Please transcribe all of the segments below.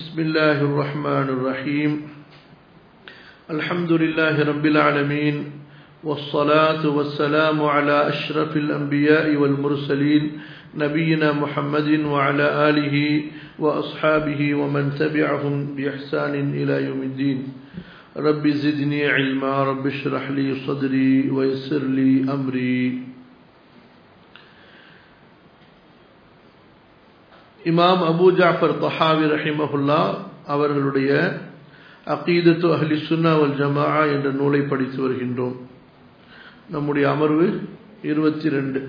بسم الله الرحمن الرحيم الحمد لله رب العالمين والصلاة والسلام على أشرف الأنبياء والمرسلين نبينا محمد وعلى آله وأصحابه ومن تبعهم بإحسان إلى يوم الدين رب زدني علما رب اشرح لي صدري ويسر لي أمري இமாம் அபு ஜாஃபர் தஹாவி ரஹிமஹுல்லா அவர்களுடைய அகீதத்து அஹ்லி சுன்னா வல் ஜமா என்ற நூலை படித்து வருகின்றோம் நம்முடைய அமர்வு இருபத்தி ரெண்டு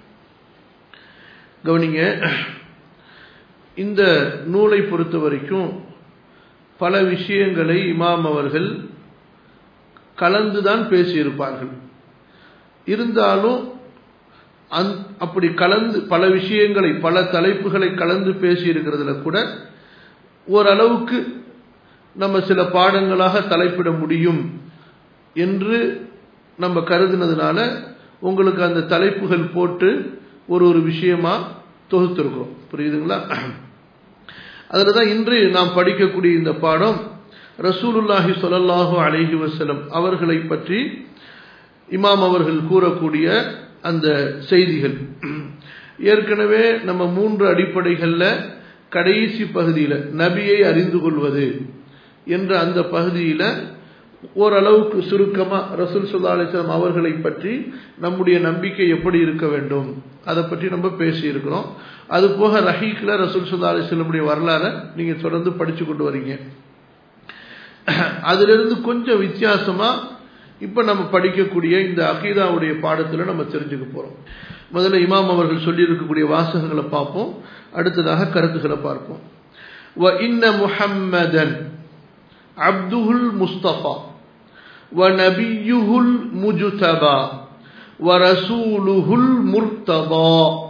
கவனிங்க இந்த நூலை பொறுத்த வரைக்கும் பல விஷயங்களை இமாம் அவர்கள் கலந்துதான் பேசியிருப்பார்கள் இருந்தாலும் அந் அப்படி கலந்து பல விஷயங்களை பல தலைப்புகளை கலந்து பேசி இருக்கிறதுல கூட ஓரளவுக்கு நம்ம சில பாடங்களாக தலைப்பிட முடியும் என்று நம்ம கருதினதுனால உங்களுக்கு அந்த தலைப்புகள் போட்டு ஒரு ஒரு விஷயமா தொகுத்திருக்கிறோம் புரியுதுங்களா அதில் தான் இன்று நாம் படிக்கக்கூடிய இந்த பாடம் ரசூலுல்லாஹி சொல்லல்லாஹு அலைஹி வசலம் அவர்களை பற்றி இமாம் அவர்கள் கூறக்கூடிய அந்த செய்திகள் ஏற்கனவே நம்ம மூன்று அடிப்படைகளில் கடைசி பகுதியில் நபியை அறிந்து கொள்வது என்ற அந்த பகுதியில் ஓரளவுக்கு சுருக்கமாக ரசூல் சுல்லா அலிஸ்லாம் அவர்களை பற்றி நம்முடைய நம்பிக்கை எப்படி இருக்க வேண்டும் அதை பற்றி நம்ம பேசியிருக்கிறோம் அது போக ரஹீக்கில் ரசூல் சுல்லா அலிஸ்லமுடைய வரலாறை நீங்கள் தொடர்ந்து படித்து கொண்டு வரீங்க அதிலிருந்து கொஞ்சம் வித்தியாசமாக இப்போ நம்ம படிக்கக்கூடிய இந்த அகீதாவுடைய பாடத்தில் நம்ம தெரிஞ்சுக்க போகிறோம் முதல்ல இமாம் அவர்கள் சொல்லியிருக்கக்கூடிய வாசகங்களை பார்ப்போம் அடுத்ததாக கருத்துக்களை பார்ப்போம் வ இன்ன முஹம்மதன் அப்துல் முஸ்தபா வ நபியுல் முஜுதபா வ ரசூலுஹுல் முர்தபா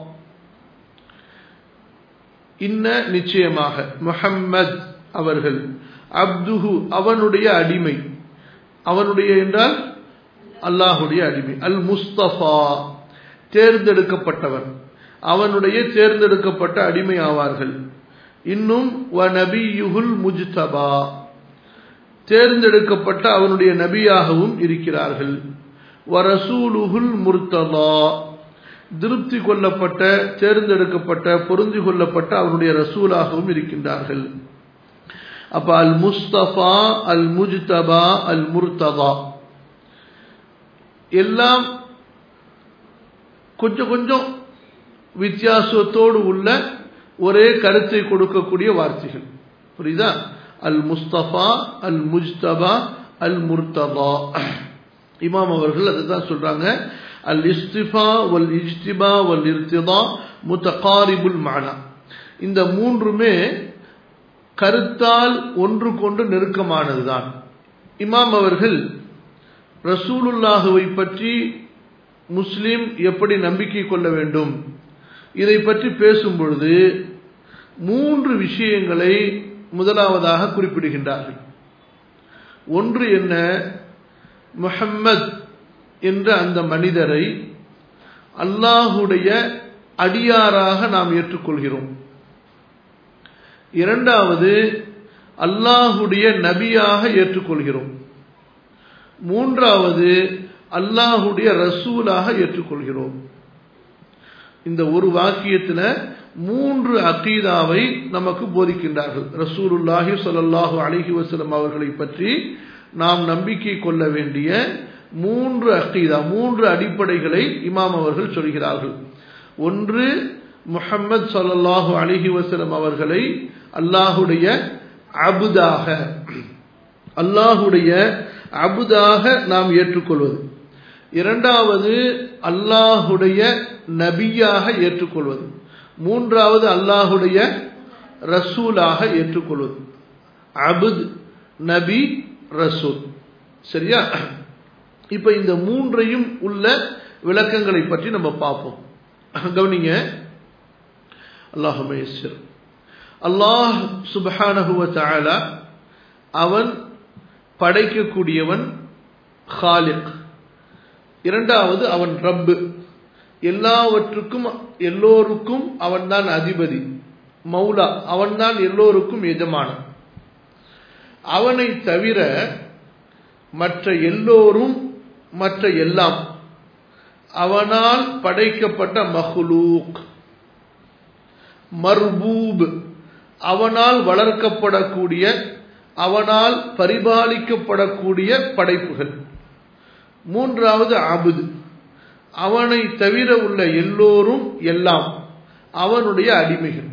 இன்ன நிச்சயமாக முஹம்மத் அவர்கள் அப்துஹு அவனுடைய அடிமை அவனுடைய என்றால் அல்லாஹுடைய அடிமை அல் முஸ்தபா தேர்ந்தெடுக்கப்பட்டவன் அவனுடைய தேர்ந்தெடுக்கப்பட்ட அடிமை ஆவார்கள் இன்னும் வ நபியுகுல் முஜ்தபா தேர்ந்தெடுக்கப்பட்ட அவனுடைய நபியாகவும் இருக்கிறார்கள் வ ரசூலுகுல் முர்தபா திருப்தி கொள்ளப்பட்ட தேர்ந்தெடுக்கப்பட்ட பொருந்தி கொள்ளப்பட்ட அவனுடைய ரசூலாகவும் இருக்கின்றார்கள் அப்ப அல் முஸ்தபா அல் முஜ்தபா அல் முர்தபா எல்லாம் கொஞ்சம் கொஞ்சம் வித்தியாசத்தோடு உள்ள ஒரே கருத்தை கொடுக்கக்கூடிய வார்த்தைகள் புரியுதா அல் முஸ்தபா அல் முஜ்தபா அல் முர்தபா இமாம் அவர்கள் அதுதான் சொல்றாங்க அல் இஸ்திஃபா வல் இஜ்திபா வல் இர்திதா முத்தகாரிபுல் மானா இந்த மூன்றுமே கருத்தால் ஒன்று கொண்டு நெருக்கமானதுதான் இமாம் அவர்கள் ரசூலுல்லாஹுவை பற்றி முஸ்லிம் எப்படி நம்பிக்கை கொள்ள வேண்டும் இதை பற்றி பேசும் பொழுது மூன்று விஷயங்களை முதலாவதாக குறிப்பிடுகின்றார்கள் ஒன்று என்ன முஹம்மத் என்ற அந்த மனிதரை அல்லாஹுடைய அடியாராக நாம் ஏற்றுக்கொள்கிறோம் இரண்டாவது அல்லாஹுடைய நபியாக ஏற்றுக்கொள்கிறோம் மூன்றாவது அல்லாஹுடைய ரசூலாக ஏற்றுக்கொள்கிறோம் இந்த ஒரு வாக்கியத்தில் மூன்று அகீதாவை நமக்கு போதிக்கின்றார்கள் ரசூலுல்லாஹி சொல்லல்லாஹு அலிஹி வசலம் அவர்களை பற்றி நாம் நம்பிக்கை கொள்ள வேண்டிய மூன்று அகீதா மூன்று அடிப்படைகளை இமாம் அவர்கள் சொல்கிறார்கள் ஒன்று முஹம்மது சொல்லல்லாஹு அலிஹி வசலம் அவர்களை அல்லாஹுடைய அபுதாக அல்லாஹுடைய அபுதாக நாம் ஏற்றுக்கொள்வது இரண்டாவது அல்லாஹுடைய நபியாக ஏற்றுக்கொள்வது மூன்றாவது அல்லாஹுடைய ரசூலாக ஏற்றுக்கொள்வது அபுத் நபி ரசூல் சரியா இப்ப இந்த மூன்றையும் உள்ள விளக்கங்களை பற்றி நம்ம பார்ப்போம் கவனிங்க அல்லாஹ் அல்லாஹ் சுபஹானஹுவ தாலா அவன் படைக்கக்கூடியவன் ஹாலிக் இரண்டாவது அவன் ரப்பு எல்லாவற்றுக்கும் எல்லோருக்கும் அவன்தான் அதிபதி மௌலா அவன்தான் எல்லோருக்கும் எஜமானன் அவனை தவிர மற்ற எல்லோரும் மற்ற எல்லாம் அவனால் படைக்கப்பட்ட மஹ்லூக் மர்பூப் அவனால் வளர்க்கப்படக்கூடிய அவனால் பரிபாலிக்கப்படக்கூடிய படைப்புகள் மூன்றாவது அபுது அவனை தவிர உள்ள எல்லோரும் எல்லாம் அவனுடைய அடிமைகள்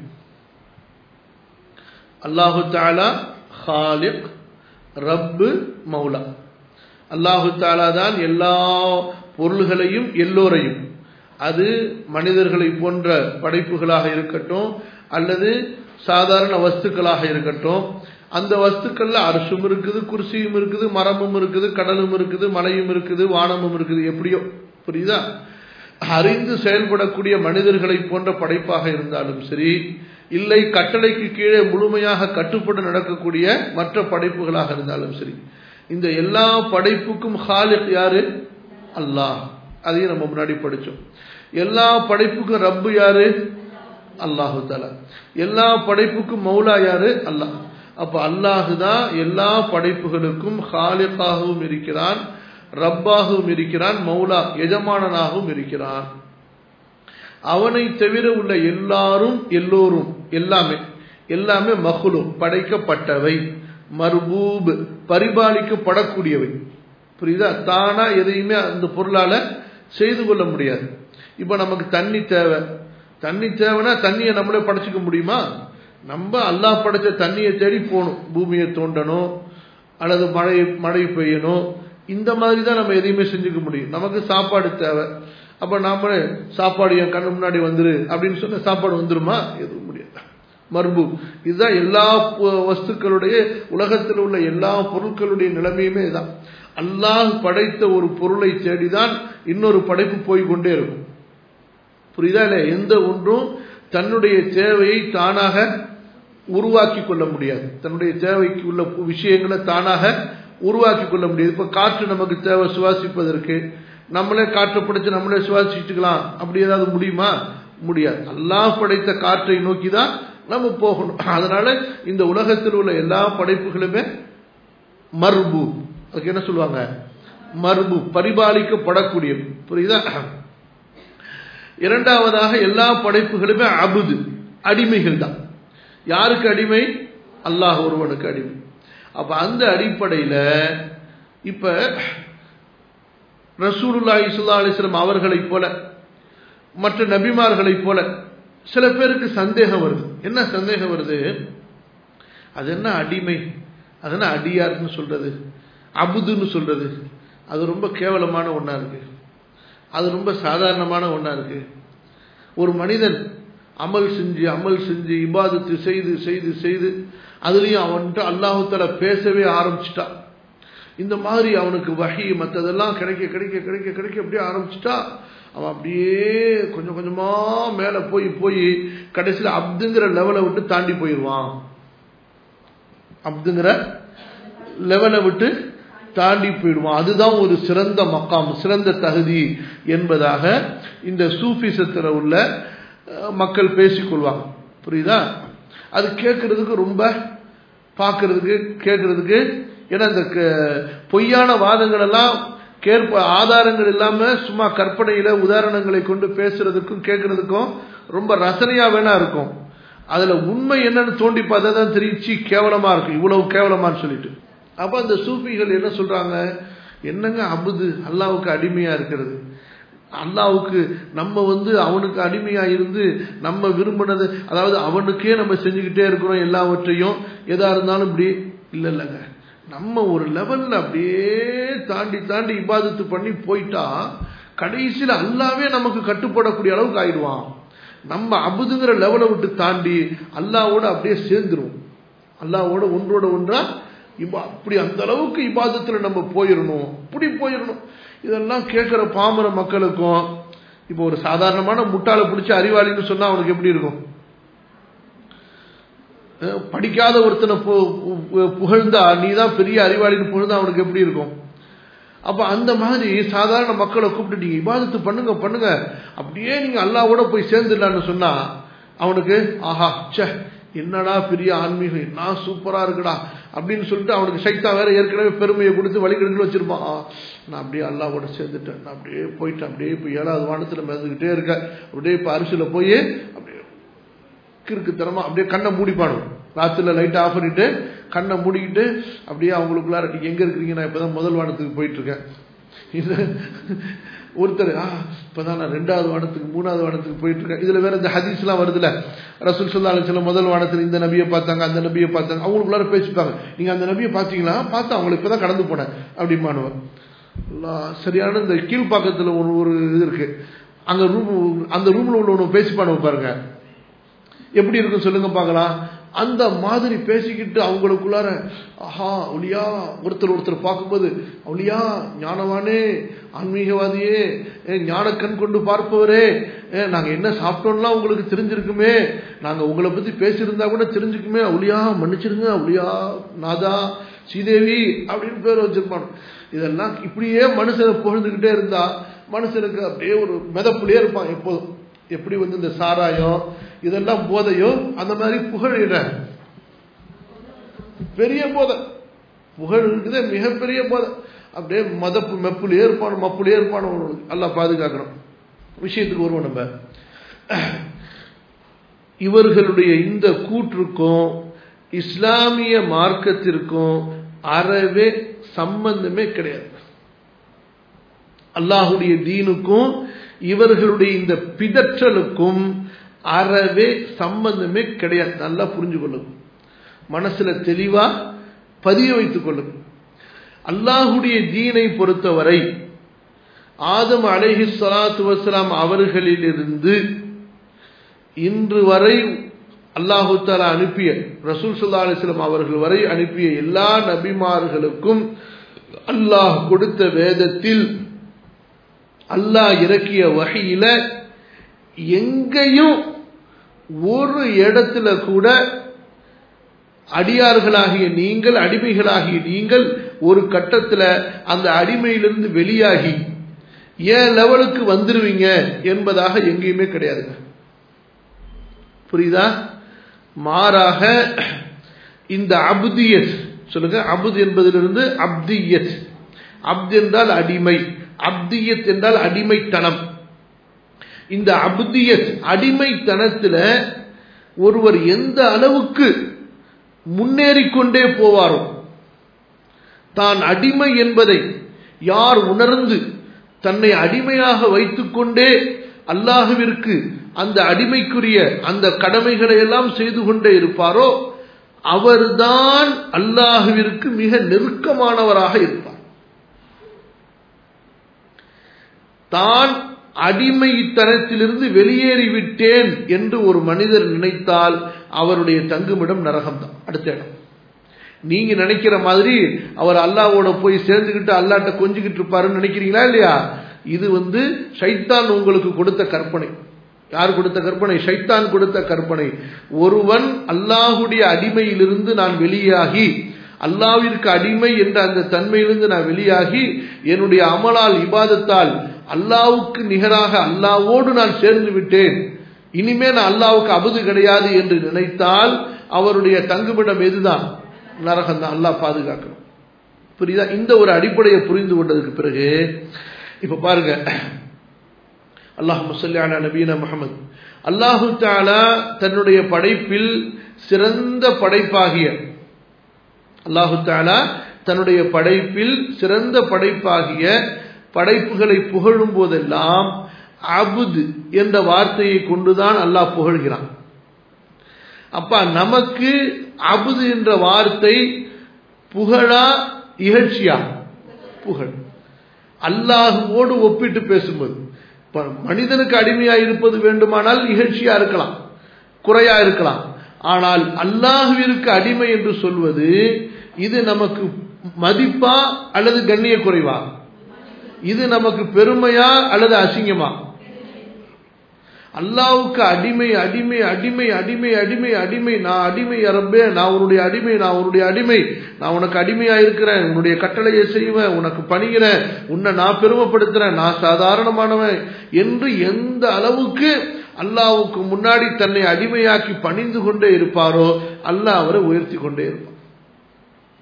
அல்லாஹு தாலா ஹாலிக் ரப்பு மௌலா அல்லாஹு தாலா தான் எல்லா பொருள்களையும் எல்லோரையும் அது மனிதர்களை போன்ற படைப்புகளாக இருக்கட்டும் அல்லது சாதாரண வஸ்துக்களாக இருக்கட்டும் அந்த வஸ்துக்கள்ல அரசும் இருக்குது குர்சியும் இருக்குது மரமும் இருக்குது கடலும் இருக்குது மலையும் இருக்குது வானமும் இருக்குது எப்படியோ புரியுதா அறிந்து செயல்படக்கூடிய மனிதர்களை போன்ற படைப்பாக இருந்தாலும் சரி இல்லை கட்டளைக்கு கீழே முழுமையாக கட்டுப்பட்டு நடக்கக்கூடிய மற்ற படைப்புகளாக இருந்தாலும் சரி இந்த எல்லா படைப்புக்கும் ஹாலிக் யாரு அல்லாஹ் அதையும் நம்ம முன்னாடி படிச்சோம் எல்லா படைப்புக்கும் ரப்பு யாரு அல்லாஹு தாலா எல்லா படைப்புக்கும் மௌலா யாரு அல்லாஹ் அப்ப அல்லாஹு தான் எல்லா படைப்புகளுக்கும் ஹாலிக்காகவும் இருக்கிறான் ரப்பாகவும் இருக்கிறான் மௌலா எஜமானனாகவும் இருக்கிறான் அவனை தவிர உள்ள எல்லாரும் எல்லோரும் எல்லாமே எல்லாமே மகுலு படைக்கப்பட்டவை மர்பூப் பரிபாலிக்கப்படக்கூடியவை புரியுதா தானா எதையுமே அந்த பொருளால செய்து கொள்ள முடியாது இப்ப நமக்கு தண்ணி தேவை தண்ணி தேவைன்னா தண்ணியை நம்மளே படைச்சிக்க முடியுமா நம்ம அல்லாஹ் படைச்ச தண்ணியை தேடி போகணும் பூமியை தோண்டணும் அல்லது மழை மழை பெய்யணும் இந்த மாதிரி தான் நம்ம எதையுமே செஞ்சுக்க முடியும் நமக்கு சாப்பாடு தேவை அப்ப நாமளே சாப்பாடு என் கண்ணு முன்னாடி வந்துரு அப்படின்னு சொன்ன சாப்பாடு வந்துருமா எதுவும் முடியாது மர்பு இதுதான் எல்லா வஸ்துக்களுடைய உலகத்தில் உள்ள எல்லா பொருட்களுடைய நிலைமையுமே இதுதான் அல்லாஹ் படைத்த ஒரு பொருளை தேடிதான் இன்னொரு படைப்பு போய் கொண்டே இருக்கும் புரியுதா இல்ல எந்த ஒன்றும் தன்னுடைய தேவையை தானாக உருவாக்கி கொள்ள முடியாது தன்னுடைய தேவைக்கு உள்ள விஷயங்களை தானாக உருவாக்கி கொள்ள முடியாது இப்ப காற்று நமக்கு தேவை சுவாசிப்பதற்கு நம்மளே காற்றை பிடிச்சு நம்மளே சுவாசிச்சுக்கலாம் அப்படி ஏதாவது முடியுமா முடியாது அல்லாஹ் படைத்த காற்றை நோக்கி தான் நம்ம போகணும் அதனால இந்த உலகத்தில் உள்ள எல்லா படைப்புகளுமே மர்பு அதுக்கு என்ன சொல்லுவாங்க மர்பு பரிபாலிக்கப்படக்கூடிய புரியுதா இரண்டாவதாக எல்லா படைப்புகளுமே அபுது அடிமைகள் தான் யாருக்கு அடிமை அல்லாஹ் ஒருவனுக்கு அடிமை அப்ப அந்த அடிப்படையில் இப்ப ரசூலுல்லா இசுல்லா அலிஸ்லாம் அவர்களைப் போல மற்ற நபிமார்களைப் போல சில பேருக்கு சந்தேகம் வருது என்ன சந்தேகம் வருது அது என்ன அடிமை அது என்ன அடியார்னு சொல்றது அபுதுன்னு சொல்றது அது ரொம்ப கேவலமான ஒன்றா இருக்கு அது ரொம்ப சாதாரணமான ஒன்றா இருக்கு ஒரு மனிதன் அமல் செஞ்சு அமல் செஞ்சு இபாதத்து செய்து செய்து செய்து அதுலேயும் அவன்கிட்ட அல்லாஹால பேசவே ஆரம்பிச்சிட்டான் இந்த மாதிரி அவனுக்கு வகை மற்றதெல்லாம் கிடைக்க கிடைக்க கிடைக்க கிடைக்க அப்படியே ஆரம்பிச்சிட்டா அவன் அப்படியே கொஞ்சம் கொஞ்சமா மேலே போய் போய் கடைசியில் அப்துங்கிற லெவலை விட்டு தாண்டி போயிடுவான் அப்துங்கிற லெவலை விட்டு தாண்டி போயிடுவான் அதுதான் ஒரு சிறந்த மக்காம் சிறந்த தகுதி என்பதாக இந்த சூஃபிசத்தில் உள்ள மக்கள் பேசிக்கொள்வாங்க புரியுதா அது கேட்கறதுக்கு ரொம்ப பார்க்கறதுக்கு கேட்கறதுக்கு ஏன்னா இந்த பொய்யான வாதங்கள் எல்லாம் கேட்ப ஆதாரங்கள் இல்லாம சும்மா கற்பனையில உதாரணங்களை கொண்டு பேசுறதுக்கும் கேட்கறதுக்கும் ரொம்ப ரசனையா வேணா இருக்கும் அதுல உண்மை என்னன்னு தோண்டி பார்த்தா தான் தெரிஞ்சு கேவலமா இருக்கும் இவ்வளவு கேவலமான்னு சொல்லிட்டு அப்ப அந்த சூஃபிகள் என்ன சொல்றாங்க என்னங்க அபுது அல்லாவுக்கு அடிமையா இருக்கிறது அல்லாவுக்கு நம்ம வந்து அவனுக்கு அடிமையா இருந்து நம்ம விரும்பினது அதாவது அவனுக்கே நம்ம செஞ்சுக்கிட்டே இருக்கிறோம் எல்லாவற்றையும் எதா இருந்தாலும் இப்படி இல்லை இல்லைங்க நம்ம ஒரு லெவல்ல அப்படியே தாண்டி தாண்டி இபாதத்து பண்ணி போயிட்டா கடைசியில் அல்லாவே நமக்கு கட்டுப்படக்கூடிய அளவுக்கு ஆயிடுவான் நம்ம அபுதுங்கிற லெவலை விட்டு தாண்டி அல்லாவோட அப்படியே சேர்ந்துருவோம் அல்லாவோட ஒன்றோட ஒன்றா இப்போ அப்படி அந்த அளவுக்கு இபாதத்தில் நம்ம போயிடணும் அப்படி போயிடணும் இதெல்லாம் கேட்குற பாமர மக்களுக்கும் இப்போ ஒரு சாதாரணமான முட்டாளை பிடிச்சி அறிவாளின்னு சொன்னா அவனுக்கு எப்படி இருக்கும் படிக்காத ஒருத்தனை புகழ்ந்தா நீ தான் பெரிய அறிவாளின்னு புகழ்ந்தா அவனுக்கு எப்படி இருக்கும் அப்ப அந்த மாதிரி சாதாரண மக்களை கூப்பிட்டு நீங்க இபாதத்து பண்ணுங்க பண்ணுங்க அப்படியே நீங்க அல்லாவோட போய் சேர்ந்துடலான்னு சொன்னா அவனுக்கு ஆஹா சே என்னடா பெரிய ஆன்மீகம் என்ன சூப்பரா இருக்குடா அப்படின்னு சொல்லிட்டு அவனுக்கு சைத்தா வேற ஏற்கனவே பெருமையை கொடுத்து வழிகெடுக்கல வச்சிருப்பான் ஆ, நான் அப்படியே அல்லாவோட சேர்ந்துட்டேன் நான் அப்படியே போயிட்டேன் அப்படியே இப்போ ஏழாவது வானத்தில் மிதந்துக்கிட்டே இருக்கேன் அப்படியே இப்போ அரிசியில் போய் அப்படியே கிறுக்குத்தனமா அப்படியே கண்ணை மூடிப்பானு ராத்திரில லைட் ஆஃப் பண்ணிட்டு கண்ணை மூடிக்கிட்டு அப்படியே அவங்களுக்குள்ளார நீங்க எங்க இருக்கிறீங்க நான் இப்பதான் முதல் வானத்துக்கு போயிட்டு இருக்கேன் இது ஒருத்தர் ஆ இப்பதான் நான் ரெண்டாவது வானத்துக்கு மூணாவது வானத்துக்கு போயிட்டு இருக்கேன் இதுல வேற இந்த ஹதீஸ்லாம் வருதுல ரசூல் சொல்லா அலிஸ்லாம் முதல் வானத்தில் இந்த நபியை பார்த்தாங்க அந்த நபியை பார்த்தாங்க அவங்களுக்குள்ளார பேசிப்பாங்க நீங்க அந்த நபியை பார்த்தீங்களா பார்த்தா அவங்களை இப்பதான் கடந்து போனேன் அப்படிமானுவன் சரியான இந்த கீழ்ப்பாக்கத்துல ஒரு ஒரு இது இருக்கு அங்க ரூம் அந்த ரூம்ல உள்ளவனு பேசிப்பானு பாருங்க எப்படி இருக்கும் சொல்லுங்க பார்க்கலாம் அந்த மாதிரி பேசிக்கிட்டு அவங்களுக்குள்ளார ஆஹா ஒளியா ஒருத்தர் ஒருத்தர் பார்க்கும்போது ஒளியா ஞானவானே ஆன்மீகவாதியே ஏ, ஞான கண் கொண்டு பார்ப்பவரே ஏ, நாங்க என்ன சாப்பிட்டோம்லாம் உங்களுக்கு தெரிஞ்சிருக்குமே நாங்க உங்களை பத்தி பேசியிருந்தா கூட தெரிஞ்சுக்குமே ஒளியா மன்னிச்சிருங்க ஒளியா நாதா ஸ்ரீதேவி அப்படின்னு பேர் வச்சிருப்பான் இதெல்லாம் இப்படியே மனுஷனை புகழ்ந்துக்கிட்டே இருந்தா மனுஷனுக்கு அப்படியே ஒரு மிதப்புலயே இருப்பான் எப்போதும் எப்படி வந்து இந்த சாராயம் இதெல்லாம் போதையோ அந்த மாதிரி புகழிட பெரிய போதை புகழ் இருக்குதே மிகப்பெரிய போதை அப்படியே மதப்பு மெப்புலயே இருப்பான் மப்புலயே இருப்பான் எல்லாம் பாதுகாக்கணும் விஷயத்துக்கு வருவோம் நம்ம இவர்களுடைய இந்த கூற்றுக்கும் இஸ்லாமிய மார்க்கத்திற்கும் அறவே சம்பந்தமே கிடையாது அல்லாஹுடைய தீனுக்கும் இவர்களுடைய இந்த பிதற்றலுக்கும் அறவே சம்பந்தமே கிடையாது நல்லா புரிஞ்சு கொள்ளுங்க மனசுல தெளிவா பதிய வைத்துக் கொள்ளுங்க அல்லாஹுடைய தீனை பொறுத்தவரை ஆதம் அலைஹி ஸலாத்து வஸலாம் அவர்களிலிருந்து இன்று வரை அல்லாஹு தாலா அனுப்பிய ரசூல் ஸல்லல்லாஹு அலைஹி வஸல்லம் அவர்கள் வரை அனுப்பிய எல்லா நபிமார்களுக்கும் அல்லாஹ் கொடுத்த வேதத்தில் அல்லாஹ் இறக்கிய வகையில எங்கேயும் ஒரு இடத்துல கூட அடியார்களாகிய நீங்கள் அடிமைகளாகிய நீங்கள் ஒரு கட்டத்தில் அந்த அடிமையிலிருந்து வெளியாகி ஏன் லெவலுக்கு வந்துருவீங்க என்பதாக எங்கேயுமே கிடையாதுங்க புரியுதா மாறாக இந்த அப்தியத் சொல்லுங்க அபுத் என்பதிலிருந்து அப்தியத் அப்து என்றால் அடிமை அப்தியத் என்றால் அடிமைத்தனம் இந்த அப்தியத் அடிமைத்தனத்துல ஒருவர் எந்த அளவுக்கு முன்னேறிக்கொண்டே போவாரோ தான் அடிமை என்பதை யார் உணர்ந்து தன்னை அடிமையாக வைத்துக்கொண்டே அல்லாஹுவிற்கு அந்த அடிமைக்குரிய அந்த கடமைகளை எல்லாம் செய்து கொண்டே இருப்பாரோ அவர்தான் அல்லாஹுவிற்கு மிக நெருக்கமானவராக இருப்பார் தான் அடிமைத்தனத்திலிருந்து வெளியேறிவிட்டேன் என்று ஒரு மனிதர் நினைத்தால் அவருடைய தங்குமிடம் நரகம்தான் அடுத்த இடம் நீங்க நினைக்கிற மாதிரி அவர் அல்லாவோட போய் சேர்ந்துக்கிட்டு அல்லாட்ட கொஞ்சிக்கிட்டு இருப்பாருன்னு நினைக்கிறீங்களா இல்லையா இது வந்து ஷைத்தான் உங்களுக்கு கொடுத்த கற்பனை யார் கொடுத்த கற்பனை ஷைத்தான் கொடுத்த கற்பனை ஒருவன் அல்லாஹுடைய அடிமையிலிருந்து நான் வெளியாகி அல்லாவிற்கு அடிமை என்ற அந்த தன்மையிலிருந்து நான் வெளியாகி என்னுடைய அமலால் இபாதத்தால் அல்லாவுக்கு நிகராக அல்லாவோடு நான் சேர்ந்து விட்டேன் இனிமே நான் அல்லாவுக்கு அபது கிடையாது என்று நினைத்தால் அவருடைய தங்குமிடம் எதுதான் நரகம் தான் அல்லாஹ் பாதுகாக்கணும் புரியுதா இந்த ஒரு அடிப்படையை புரிந்து கொண்டதுக்கு பிறகு இப்ப பாருங்க அல்லாஹ் முசல்லியான நபீன முகமது அல்லாஹு தாலா தன்னுடைய படைப்பில் சிறந்த படைப்பாகிய அல்லாஹு தாலா தன்னுடைய படைப்பில் சிறந்த படைப்பாகிய படைப்புகளை புகழும் போதெல்லாம் அபுது என்ற வார்த்தையை கொண்டுதான் அல்லாஹ் புகழ்கிறான் அப்ப நமக்கு அபுது என்ற வார்த்தை புகழா இகழ்ச்சியா புகழ் அல்லாஹுவோடு ஒப்பிட்டு பேசும்போது மனிதனுக்கு அடிமையா இருப்பது வேண்டுமானால் இகழ்ச்சியா இருக்கலாம் குறையா இருக்கலாம் ஆனால் அல்லாஹுவிற்கு அடிமை என்று சொல்வது இது நமக்கு மதிப்பா அல்லது கண்ணிய குறைவா இது நமக்கு பெருமையா அல்லது அசிங்கமா அல்லாவுக்கு அடிமை அடிமை அடிமை அடிமை அடிமை அடிமை நான் அடிமை அரபே நான் உன்னுடைய அடிமை நான் உன்னுடைய அடிமை நான் உனக்கு அடிமையா இருக்கிறேன் உன்னுடைய கட்டளையை செய்வேன் உனக்கு பணிகிறேன் உன்னை நான் பெருமைப்படுத்துறேன் நான் சாதாரணமானவன் என்று எந்த அளவுக்கு அல்லாவுக்கு முன்னாடி தன்னை அடிமையாக்கி பணிந்து கொண்டே இருப்பாரோ அல்லாஹ் அவரை உயர்த்தி கொண்டே இருப்பார்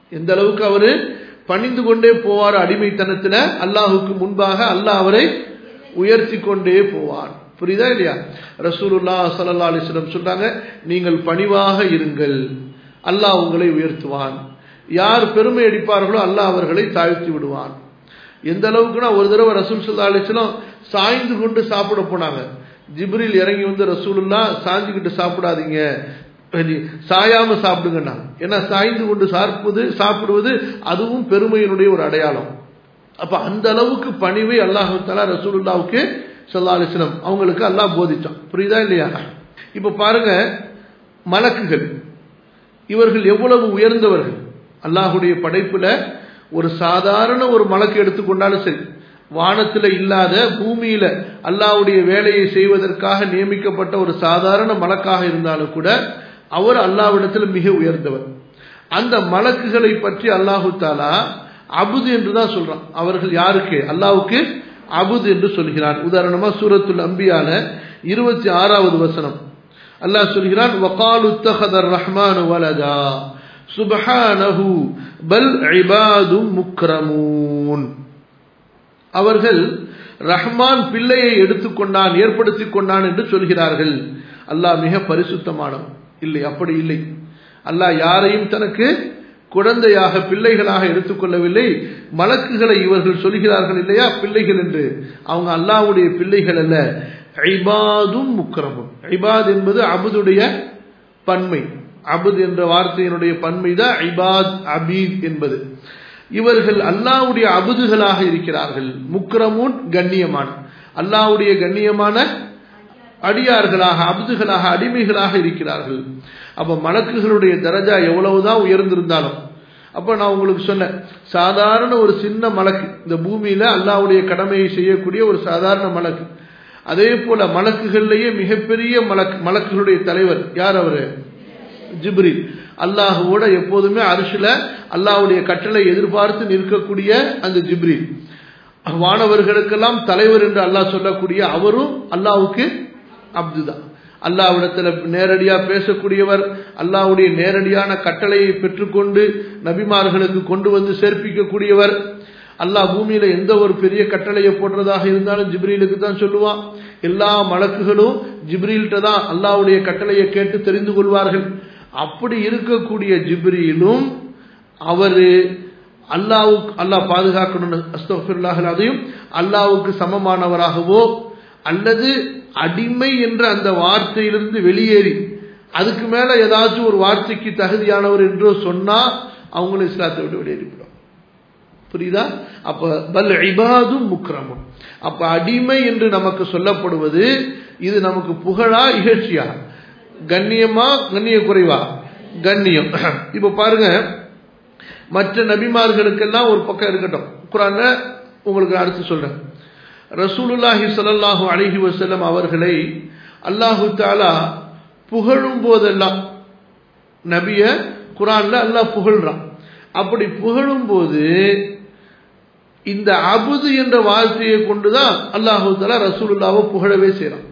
எந்த அளவுக்கு அவரு பணிந்து கொண்டே போவார் அடிமைத்தனத்துல அல்லாஹுக்கு முன்பாக அல்லாஹ் அவரை உயர்த்தி கொண்டே போவார் புரியுதா இல்லையா ரசூலுல்லா சல்லா அலிஸ்லம் சொல்றாங்க நீங்கள் பணிவாக இருங்கள் அல்லாஹ் உங்களை உயர்த்துவான் யார் பெருமை அடிப்பார்களோ அல்லாஹ் அவர்களை தாழ்த்தி விடுவான் எந்த அளவுக்குன்னா ஒரு தடவை ரசூல் சல்லா அலிஸ்லம் சாய்ந்து கொண்டு சாப்பிட போனாங்க ஜிப்ரில் இறங்கி வந்து ரசூலுல்லா சாஞ்சுக்கிட்டு சாப்பிடாதீங்க சாயாம சாப்பிடுங்கண்ணா ஏன்னா சாய்ந்து கொண்டு சாப்பிடுவது சாப்பிடுவது அதுவும் பெருமையினுடைய ஒரு அடையாளம் அப்ப அந்த அளவுக்கு பணிவை அல்லாஹு தலா ரசூலுல்லாவுக்கு சல்லா அலிஸ்லம் அவங்களுக்கு அல்லாஹ் போதிச்சான் புரியுதா இல்லையா இப்ப பாருங்க மலக்குகள் இவர்கள் எவ்வளவு உயர்ந்தவர்கள் அல்லாஹுடைய படைப்புல ஒரு சாதாரண ஒரு மலக்கு எடுத்துக்கொண்டாலும் சரி வானத்துல இல்லாத பூமியில அல்லாஹ்வுடைய வேலையை செய்வதற்காக நியமிக்கப்பட்ட ஒரு சாதாரண மலக்காக இருந்தாலும் கூட அவர் அல்லாவிடத்தில் மிக உயர்ந்தவர் அந்த மலக்குகளை பற்றி அல்லாஹு தாலா அபுது என்று தான் சொல்றான் அவர்கள் யாருக்கு அல்லாவுக்கு அபுது என்று சொல்கிறான் உதாரணமா சூரத்துல் அம்பியான இருபத்தி ஆறாவது வசனம் அல்லாஹ் சொல்கிறான் வகாலு தஹதர் ரஹ்மான் வலதா சுபஹானஹு பல் இபாதும் முக்ரமூன் அவர்கள் ரஹ்மான் பிள்ளையை எடுத்துக்கொண்டான் ஏற்படுத்திக் கொண்டான் என்று சொல்கிறார்கள் அல்லாஹ் மிக பரிசுத்தமானவன் இல்லை அப்படி இல்லை அல்லாஹ் யாரையும் தனக்கு குழந்தையாக பிள்ளைகளாக எடுத்துக்கொள்ளவில்லை மலக்குகளை இவர்கள் சொல்கிறார்கள் இல்லையா பிள்ளைகள் என்று அவங்க அல்லாவுடைய பிள்ளைகள் அல்ல ஐபாதும் முக்கிரமும் ஐபாத் என்பது அபுதுடைய பன்மை அபுத் என்ற வார்த்தையினுடைய பன்மை தான் ஐபாத் அபீத் என்பது இவர்கள் அல்லாவுடைய அபுதுகளாக இருக்கிறார்கள் முக்கிரமுன் கண்ணியமான அல்லாவுடைய கண்ணியமான அடியார்களாக அபுதுகளாக அடிமைகளாக இருக்கிறார்கள் அப்ப மலக்குகளுடைய தரஜா எவ்வளவுதான் உயர்ந்திருந்தாலும் அப்ப நான் உங்களுக்கு சொன்னேன் சாதாரண ஒரு சின்ன மலக்கு இந்த பூமியில அல்லாவுடைய கடமையை செய்யக்கூடிய ஒரு சாதாரண மலக்கு அதே போல மலக்குகள்லேயே மிகப்பெரிய மலக்கு மலக்குகளுடைய தலைவர் யார் அவரு ஜிப்ரில் அல்லாஹுவோட எப்போதுமே அரிசில அல்லாஹுடைய கட்டளை எதிர்பார்த்து நிற்கக்கூடிய அந்த ஜிப்ரில் வானவர்களுக்கெல்லாம் தலைவர் என்று அல்லாஹ் சொல்லக்கூடிய அவரும் அல்லாவுக்கு அப்துதான் அல்லாவிடத்தில் நேரடியா பேசக்கூடியவர் அல்லாவுடைய நேரடியான கட்டளையை பெற்றுக்கொண்டு நபிமார்களுக்கு கொண்டு வந்து சேர்ப்பிக்கக்கூடியவர் அல்லாஹ் பூமியில எந்த ஒரு பெரிய கட்டளையை போடுறதாக இருந்தாலும் ஜிப்ரீலுக்கு தான் சொல்லுவான் எல்லா மலக்குகளும் ஜிப்ரீல்கிட்ட தான் அல்லாவுடைய கட்டளையை கேட்டு தெரிந்து கொள்வார்கள் அப்படி இருக்கக்கூடிய ஜிப்ரீலும் அவரு அல்லாவுக்கு அல்லாஹ் பாதுகாக்கணும்னு அஸ்தபில்லாஹ் அதையும் அல்லாவுக்கு சமமானவராகவோ அல்லது அடிமை என்ற அந்த வார்த்தையிலிருந்து வெளியேறி அதுக்கு மேல ஏதாச்சும் ஒரு வார்த்தைக்கு தகுதியானவர் என்றோ சொன்னா அவங்களும் இஸ்லாத்தை விட்டு வெளியேறிவிடும் புரியுதா அப்ப பல் இபாதும் முக்கிரமும் அப்ப அடிமை என்று நமக்கு சொல்லப்படுவது இது நமக்கு புகழா இகழ்ச்சியா கண்ணியமா கண்ணிய குறைவா கண்ணியம் இப்ப பாருங்க மற்ற நபிமார்களுக்கெல்லாம் ஒரு பக்கம் இருக்கட்டும் குரான உங்களுக்கு அடுத்து சொல்றேன் ரசூலுல்லாஹி சல்லாஹூ அலஹி வசல்லம் அவர்களை அல்லாஹு தாலா புகழும் போதெல்லாம் நபிய குரான்ல அல்லாஹ் புகழ்றான் அப்படி புகழும் போது இந்த அபுது என்ற வார்த்தையை கொண்டுதான் அல்லாஹு தாலா ரசூலுல்லாவை புகழவே செய்யறான்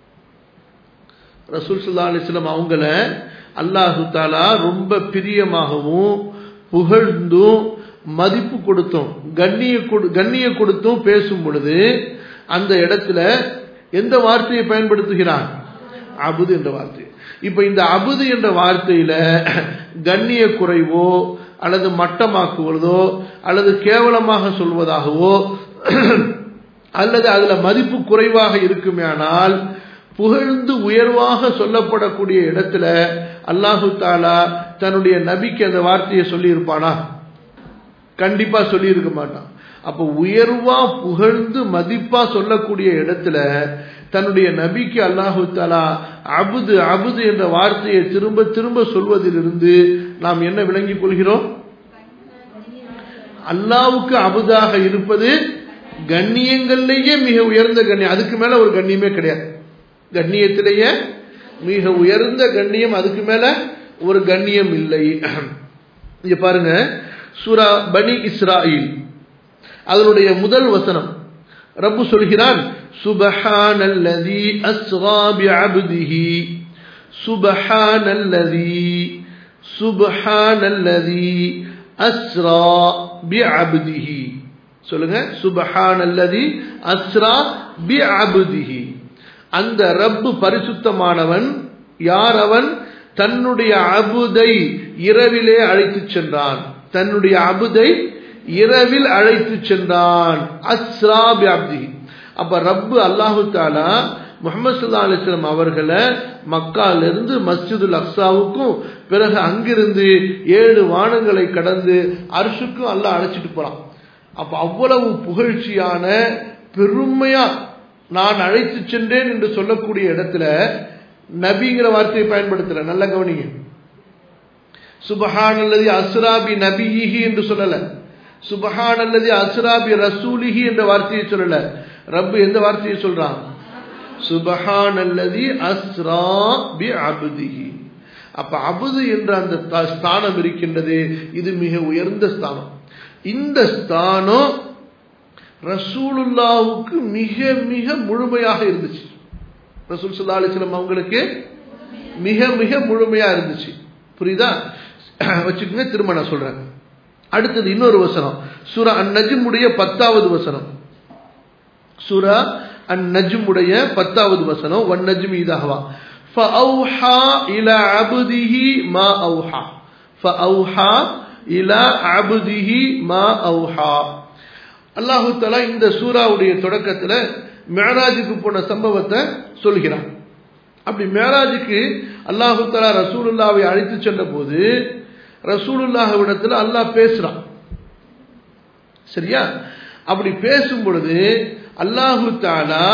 ரசூல் சுல்லா அலிஸ்லாம் அவங்கள அல்லாஹு தாலா ரொம்ப பிரியமாகவும் புகழ்ந்தும் மதிப்பு கொடுத்தும் கண்ணிய கண்ணிய கொடுத்தும் பேசும் பொழுது அந்த இடத்துல எந்த வார்த்தையை பயன்படுத்துகிறான் அபுது என்ற வார்த்தை இப்ப இந்த அபுது என்ற வார்த்தையில கண்ணிய குறைவோ அல்லது மட்டமாக்குவதோ அல்லது கேவலமாக சொல்வதாகவோ அல்லது அதுல மதிப்பு குறைவாக இருக்குமேனால் புகழ்ந்து உயர்வாக சொல்லப்படக்கூடிய இடத்துல அல்லாஹு தாலா தன்னுடைய நபிக்கு அந்த வார்த்தையை சொல்லி இருப்பானா கண்டிப்பா சொல்லி இருக்க மாட்டான் அப்ப உயர்வா புகழ்ந்து மதிப்பா சொல்லக்கூடிய இடத்துல தன்னுடைய நபிக்கு அல்லாஹு தாலா அபுது அபுது என்ற வார்த்தையை திரும்ப திரும்ப சொல்வதிலிருந்து நாம் என்ன விளங்கிக் கொள்கிறோம் அல்லாவுக்கு அபுதாக இருப்பது கண்ணியங்கள்லேயே மிக உயர்ந்த கண்ணியம் அதுக்கு மேல ஒரு கண்ணியமே கிடையாது கண்ணியத்திலேயே மிக உயர்ந்த கண்ணியம் அதுக்கு மேல ஒரு கண்ணியம் இல்லை இங்க பாருங்க சூரா பனி இஸ்ராயில் அதனுடைய முதல் வசனம் ரப்பு சொல்கிறான் சுபஹானல்லதி அஸ்ரா பிஅப்திஹி சுபஹானல்லதி சுபஹானல்லதி அஸ்ரா பி அப்திஹி சொல்லுங்க சுபஹானல்லதி அஸ்ரா பி அப்திஹி அந்த ரப்பு பரிசுத்தமானவன் யார் அவன் தன்னுடைய அபுதை இரவிலே அழைத்து சென்றான் தன்னுடைய அபுதை இரவில் அழைத்து சென்றான் அஸ்ரா பி அப்திஹி அப்ப ரப்பு அல்லாஹு தாலா முகமது சல்லா அலிஸ்லாம் அவர்களை மக்காலிருந்து மஸ்ஜிதுல் அக்ஸாவுக்கும் பிறகு அங்கிருந்து ஏழு வானங்களை கடந்து அரிசுக்கும் அல்லாஹ் அழைச்சிட்டு போறான் அப்ப அவ்வளவு புகழ்ச்சியான பெருமையா நான் அழைத்து சென்றேன் என்று சொல்லக்கூடிய இடத்துல நபிங்கிற வார்த்தையை பயன்படுத்தல நல்ல கவனிங்க சுபஹான் அல்லது அஸ்ராபி நபிஹி என்று சொல்லல சுபஹான் அல்லது அஸ்ராபி ரசூலிஹி என்ற வார்த்தையை சொல்லல ரப்பு எந்த வார்த்தையை சொல்றான் சுபஹான் அல்லது அஸ்ரா பி அபுதிஹி அப்ப அபுது என்ற அந்த ஸ்தானம் இருக்கின்றது இது மிக உயர்ந்த ஸ்தானம் இந்த ஸ்தானம் ரசூலுல்லாவுக்கு மிக மிக முழுமையாக இருந்துச்சு ரசூல் சுல்லா அலிஸ்லாம் அவங்களுக்கு மிக மிக முழுமையா இருந்துச்சு புரியுதா வச்சுக்கோங்க திரும்ப நான் சொல்றேன் அடுத்தது இன்னொரு வசனம் சூரா அந்நஜிமுடைய பத்தாவது வசனம் சூரா அந்நஜிமுடைய பத்தாவது வசனம் ஒன் நஜ்மி இதஹவா فأوحى إلى عبده ما أوحى فأوحى إلى عبده ما أوحى அல்லாஹு தலா இந்த சூறாவுடைய தொடக்கத்தில் மேராஜுக்கு போன சம்பவத்தை சொல்கிறான் அப்படி மேராஜுக்கு அல்லாஹு தலா ரசூலுல்லாவை அழைத்து சென்ற போது ரசூலுல்லாஹ்விடத்தில் அல்லாஹ் பேசுறான் சரியா அப்படி பேசும் பொழுது அல்லாஹு தாலா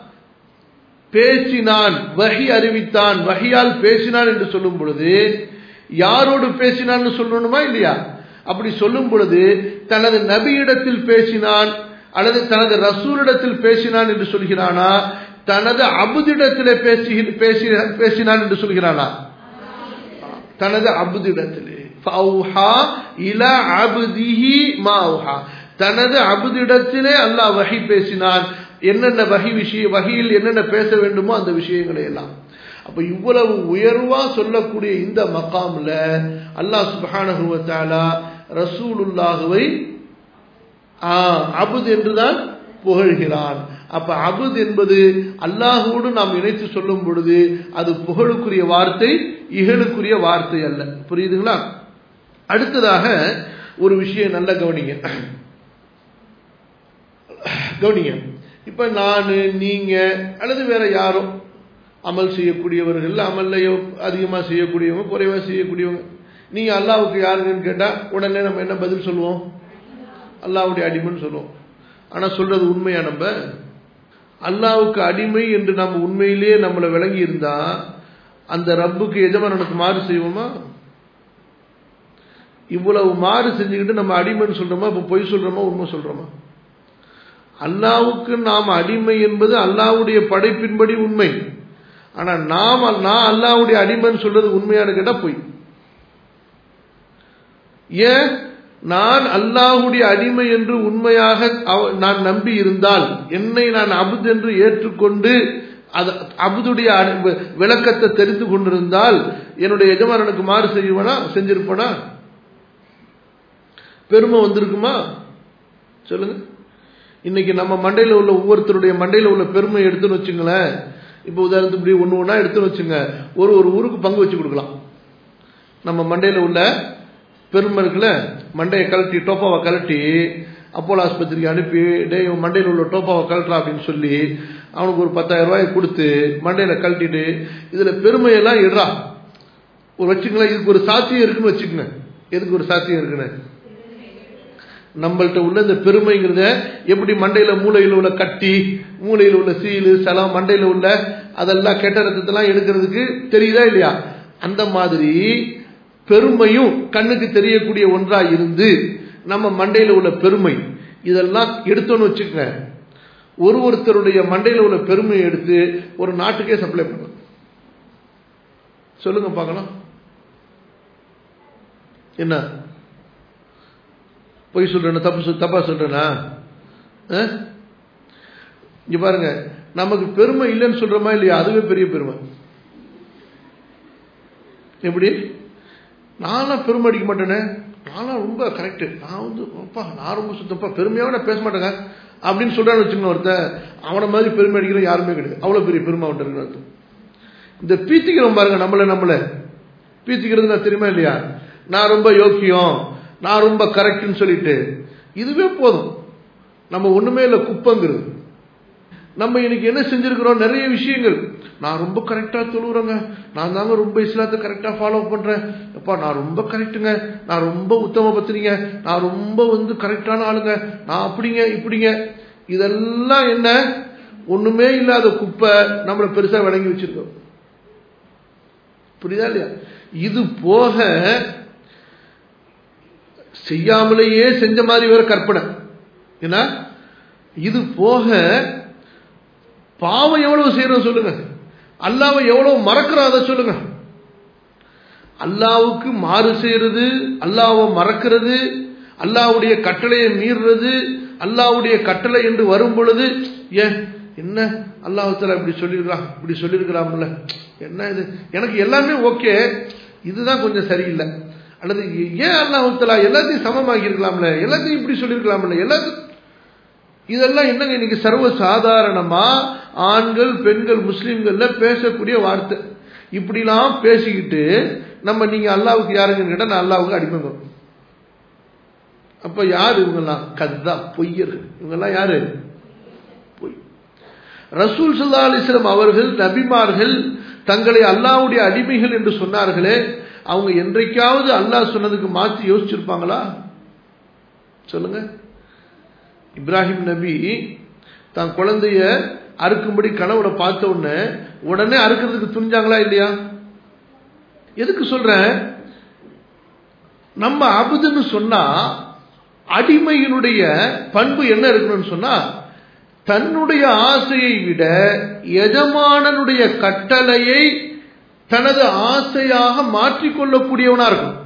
பேசினான் வகி அறிவித்தான் வகையால் பேசினான் என்று சொல்லும் பொழுது யாரோடு பேசினான்னு சொல்லணுமா இல்லையா அப்படி சொல்லும் பொழுது தனது நபியிடத்தில் பேசினான் அல்லது தனது ரசூலிடத்தில் பேசினான் என்று சொல்கிறானா தனது அபுதிடத்திலே பேசி பேசி பேசினான் என்று சொல்கிறானா தனது அபுதிடத்திலே தனது அபுதிடத்திலே அல்லாஹ் வகை பேசினான் என்னென்ன வகை விஷய வகையில் என்னென்ன பேச வேண்டுமோ அந்த விஷயங்களை எல்லாம் அப்ப இவ்வளவு உயர்வா சொல்லக்கூடிய இந்த மக்காம்ல அல்லாஹ் சுபஹானஹுவத்தாலா ரசூலுல்லாஹுவை அபுத் என்றுதான் புகழ்கிறான் அப்ப அபுத் என்பது அல்லாஹோடு நாம் இணைத்து சொல்லும் பொழுது அது புகழுக்குரிய வார்த்தை இகழுக்குரிய வார்த்தை அல்ல புரியுதுங்களா அடுத்ததாக ஒரு விஷயம் நல்ல கவனிங்க கவனிங்க இப்ப நான் நீங்க அல்லது வேற யாரோ அமல் செய்யக்கூடியவர்கள் அமல்லையோ அதிகமாக செய்யக்கூடியவங்க குறைவாக செய்யக்கூடியவங்க நீங்க அல்லாவுக்கு யாருங்கன்னு கேட்டா உடனே நம்ம என்ன பதில் சொல்லுவோம் அல்லாவுடைய அடிமைன்னு சொல்லுவோம் ஆனா சொல்றது உண்மையா நம்ம அல்லாவுக்கு அடிமை என்று நம்ம உண்மையிலேயே நம்மளை விளங்கி இருந்தா அந்த ரப்புக்கு எஜமானனுக்கு மாறு செய்வோமா இவ்வளவு மாறு செஞ்சுக்கிட்டு நம்ம அடிமைன்னு சொல்றோமா இப்ப பொய் சொல்றோமா உண்மை சொல்றோமா அல்லாவுக்கு நாம் அடிமை என்பது அல்லாவுடைய படைப்பின்படி உண்மை ஆனா நாம் நான் அல்லாவுடைய அடிமைன்னு சொல்றது உண்மையானு கேட்டா பொய் ஏன் நான் அல்லாஹுடைய அடிமை என்று உண்மையாக நான் நம்பி இருந்தால் என்னை நான் அபுத் என்று ஏற்றுக்கொண்டு அது அபுதுடைய விளக்கத்தை தெரிந்து கொண்டிருந்தால் என்னுடைய எஜமானனுக்கு மாறு செய்வனா செஞ்சிருப்பனா பெருமை வந்திருக்குமா சொல்லுங்க இன்னைக்கு நம்ம மண்டையில் உள்ள ஒவ்வொருத்தருடைய மண்டையில் உள்ள பெருமை எடுத்துன்னு வச்சுங்களேன் இப்போ உதாரணத்துக்கு இப்படி ஒன்று ஒன்றா எடுத்துன்னு வச்சுங்க ஒரு ஒரு ஊருக்கு பங்கு வச்சு கொடுக்கலாம் நம்ம மண்டையில் உள்ள பெருமை இருக்குல்ல மண்டையை கழட்டி டோப்பாவை கழட்டி அப்போலோ ஆஸ்பத்திரிக்கு அனுப்பி டே இவன் மண்டையில் உள்ள டோப்பாவை கழட்டுறா அப்படின்னு சொல்லி அவனுக்கு ஒரு பத்தாயிரம் ரூபாய் கொடுத்து மண்டையில் கழட்டிட்டு இதில் பெருமையெல்லாம் இடுறா ஒரு வச்சுங்களேன் இதுக்கு ஒரு சாத்தியம் இருக்குன்னு வச்சுக்கோங்க எதுக்கு ஒரு சாத்தியம் இருக்குன்னு நம்மள்ட்ட உள்ள இந்த பெருமைங்கிறத எப்படி மண்டையில மூளையில் உள்ள கட்டி மூளையில் உள்ள சீலு சலம் மண்டையில உள்ள அதெல்லாம் கெட்ட ரத்தத்தெல்லாம் எடுக்கிறதுக்கு தெரியுதா இல்லையா அந்த மாதிரி பெருமையும் கண்ணுக்கு தெரியக்கூடிய ஒன்றா இருந்து நம்ம மண்டையில உள்ள பெருமை இதெல்லாம் எடுத்தோன்னு வச்சுக்கங்க ஒரு ஒருத்தருடைய மண்டையில உள்ள பெருமையை எடுத்து ஒரு நாட்டுக்கே சப்ளை பண்ணலாம் சொல்லுங்க பார்க்கலாம் என்ன பொய் சொல்றேன் தப்பு தப்பா சொல்றேனா இங்க பாருங்க நமக்கு பெருமை இல்லைன்னு சொல்றோமா இல்லையா அதுவே பெரிய பெருமை எப்படி நானும் பெருமை அடிக்க மாட்டேனே நான்லாம் ரொம்ப கரெக்டு நான் வந்து அப்பா நான் ரொம்ப சுத்தப்பா பெருமையாக நான் பேச மாட்டேங்க அப்படின்னு சொல்கிறான்னு வச்சுக்கணும் ஒருத்தன் அவனை மாதிரி பெருமை அடிக்கிற யாருமே கிடையாது அவ்வளோ பெரிய பெருமை அவன்கிட்ட இருக்கிறது இந்த பீத்திக்கிறோம் பாருங்க நம்மளை நம்மளை பீத்திக்கிறது நான் தெரியுமா இல்லையா நான் ரொம்ப யோக்கியம் நான் ரொம்ப கரெக்டுன்னு சொல்லிட்டு இதுவே போதும் நம்ம ஒண்ணுமே இல்லை குப்பங்கிறது நம்ம இன்னைக்கு என்ன செஞ்சிருக்கிறோம் நிறைய விஷயங்கள் நான் ரொம்ப கரெக்டா தொழுகிறேங்க நான் தாங்க ரொம்ப இஸ்லாத்தை கரெக்டா ஃபாலோ பண்றேன் அப்பா நான் ரொம்ப கரெக்டுங்க நான் ரொம்ப உத்தம பத்திரிங்க நான் ரொம்ப வந்து கரெக்டான ஆளுங்க நான் அப்படிங்க இப்படிங்க இதெல்லாம் என்ன ஒண்ணுமே இல்லாத குப்பை நம்மளை பெருசா விளங்கி வச்சிருக்கோம் புரியுதா இல்லையா இது போக செய்யாமலேயே செஞ்ச மாதிரி வேற கற்பனை ஏன்னா இது போக பாவம் எவ்வளவு செய்யறோம் சொல்லுங்க அல்லாவை எவ்வளவு மறக்கிறோம் அதை சொல்லுங்க அல்லாவுக்கு மாறு செய்யறது அல்லாவை மறக்கிறது அல்லாவுடைய கட்டளையை மீறுறது அல்லாவுடைய கட்டளை என்று வரும் பொழுது ஏன் என்ன அல்லாஹால இப்படி சொல்லியிருக்கலாம் இப்படி சொல்லியிருக்கலாம்ல என்ன இது எனக்கு எல்லாமே ஓகே இதுதான் கொஞ்சம் சரியில்லை அல்லது ஏன் அல்லாஹாலா எல்லாத்தையும் சமமாக்கி இருக்கலாம்ல எல்லாத்தையும் இப்படி சொல்லியிருக்கலாம்ல எல்லாத்தையும் இதெல்லாம் என்னங்க இன்னைக்கு சர்வ சாதாரணமா ஆண்கள் பெண்கள் முஸ்லீம்கள்ல பேசக்கூடிய வார்த்தை இப்படிலாம் பேசிக்கிட்டு நம்ம நீங்க அல்லாவுக்கு யாருங்கன்னு கேட்டா நான் அல்லாவுக்கு அடிமைங்க அப்ப யார் இவங்கெல்லாம் கத்தா பொய்யர்கள் இவங்கெல்லாம் யாரு பொய் ரசூல் சல்லா அலிஸ்லாம் அவர்கள் நபிமார்கள் தங்களை அல்லாவுடைய அடிமைகள் என்று சொன்னார்களே அவங்க என்றைக்காவது அல்லாஹ் சொன்னதுக்கு மாற்றி யோசிச்சிருப்பாங்களா சொல்லுங்க இப்ராஹிம் நபி தான் குழந்தைய அறுக்கும்படி கனவுல பார்த்த உடனே உடனே அறுக்கிறதுக்கு துணிஞ்சாங்களா இல்லையா எதுக்கு சொல்றேன் நம்ம அபுதுன்னு சொன்னா அடிமையினுடைய பண்பு என்ன இருக்கணும்னு சொன்னா தன்னுடைய ஆசையை விட எஜமானனுடைய கட்டளையை தனது ஆசையாக மாற்றிக்கொள்ளக்கூடியவனா இருக்கும்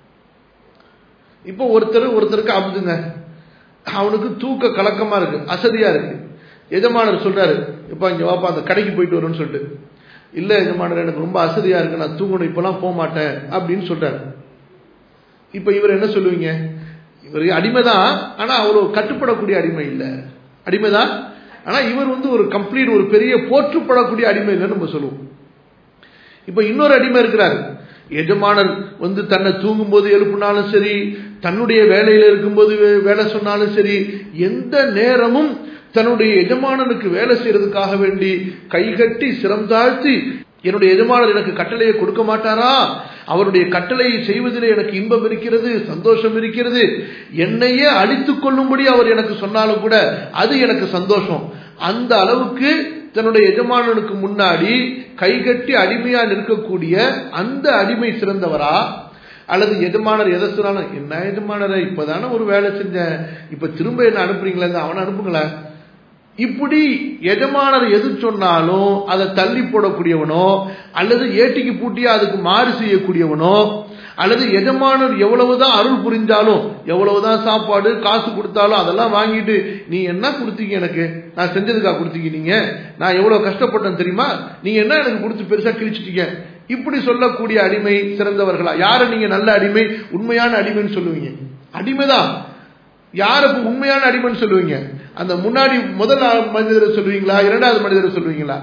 இப்போ ஒருத்தர் ஒருத்தருக்கு அபுதுங்க அவனுக்கு தூக்க கலக்கமா இருக்கு அசதியா இருக்கு எஜமானர் சொல்றாரு இப்ப இங்க வாப்பா அந்த கடைக்கு போயிட்டு வரும்னு சொல்லிட்டு இல்ல எஜமானர் எனக்கு ரொம்ப அசதியா இருக்கு நான் தூங்கணும் இப்பெல்லாம் போக மாட்டேன் அப்படின்னு சொல்றாரு இப்ப இவர் என்ன சொல்லுவீங்க இவர் அடிமைதான் ஆனா அவ்வளவு கட்டுப்படக்கூடிய அடிமை இல்லை அடிமைதான் ஆனா இவர் வந்து ஒரு கம்ப்ளீட் ஒரு பெரிய போற்றுப்படக்கூடிய அடிமை இல்லைன்னு நம்ம சொல்லுவோம் இப்ப இன்னொரு அடிமை இருக்கிறாரு எஜமானர் வந்து தன்னை தூங்கும் போது எழுப்பினாலும் சரி தன்னுடைய வேலையில் இருக்கும்போது வேலை சொன்னாலும் சரி எந்த நேரமும் தன்னுடைய எஜமானனுக்கு வேலை செய்யறதுக்காக வேண்டி கைகட்டி சிரம் தாழ்த்தி என்னுடைய எஜமானர் எனக்கு கட்டளையை கொடுக்க மாட்டாரா அவருடைய கட்டளையை செய்வதில் எனக்கு இன்பம் இருக்கிறது சந்தோஷம் இருக்கிறது என்னையே அழித்துக் கொள்ளும்படி அவர் எனக்கு சொன்னாலும் கூட அது எனக்கு சந்தோஷம் அந்த அளவுக்கு தன்னுடைய எஜமானனுக்கு முன்னாடி கைகட்டி அடிமையா நிற்கக்கூடிய அந்த அடிமை சிறந்தவரா அல்லது எஜமானர் எதை சொன்னாலும் என்ன எஜமானரை இப்பதானே ஒரு வேலை செஞ்சேன் இப்ப திரும்ப என்ன அனுப்புறீங்களா அவனை அனுப்புங்களேன் இப்படி எஜமானர் எது சொன்னாலும் அதை தள்ளி போடக்கூடியவனோ அல்லது ஏட்டிக்கு பூட்டியா அதுக்கு மாறு செய்யக்கூடியவனோ அல்லது எஜமானர் எவ்வளவுதான் அருள் புரிஞ்சாலும் எவ்வளவுதான் சாப்பாடு காசு கொடுத்தாலும் அதெல்லாம் வாங்கிட்டு நீ என்ன கொடுத்தீங்க எனக்கு நான் செஞ்சதுக்கா கொடுத்தீங்க நீங்க நான் எவ்வளவு கஷ்டப்பட்டேன் தெரியுமா நீங்க என்ன எனக்கு கொடுத்து பெருசா கிழிச்சிட்டீங்க இப்படி சொல்லக்கூடிய அடிமை சிறந்தவர்களா யாரை நீங்க நல்ல அடிமை உண்மையான அடிமைன்னு சொல்லுவீங்க அடிமைதான் யார் இப்ப உண்மையான அடிமைன்னு சொல்லுவீங்க அந்த முன்னாடி முதல் மனிதரை சொல்லுவீங்களா இரண்டாவது மனிதரை சொல்லுவீங்களா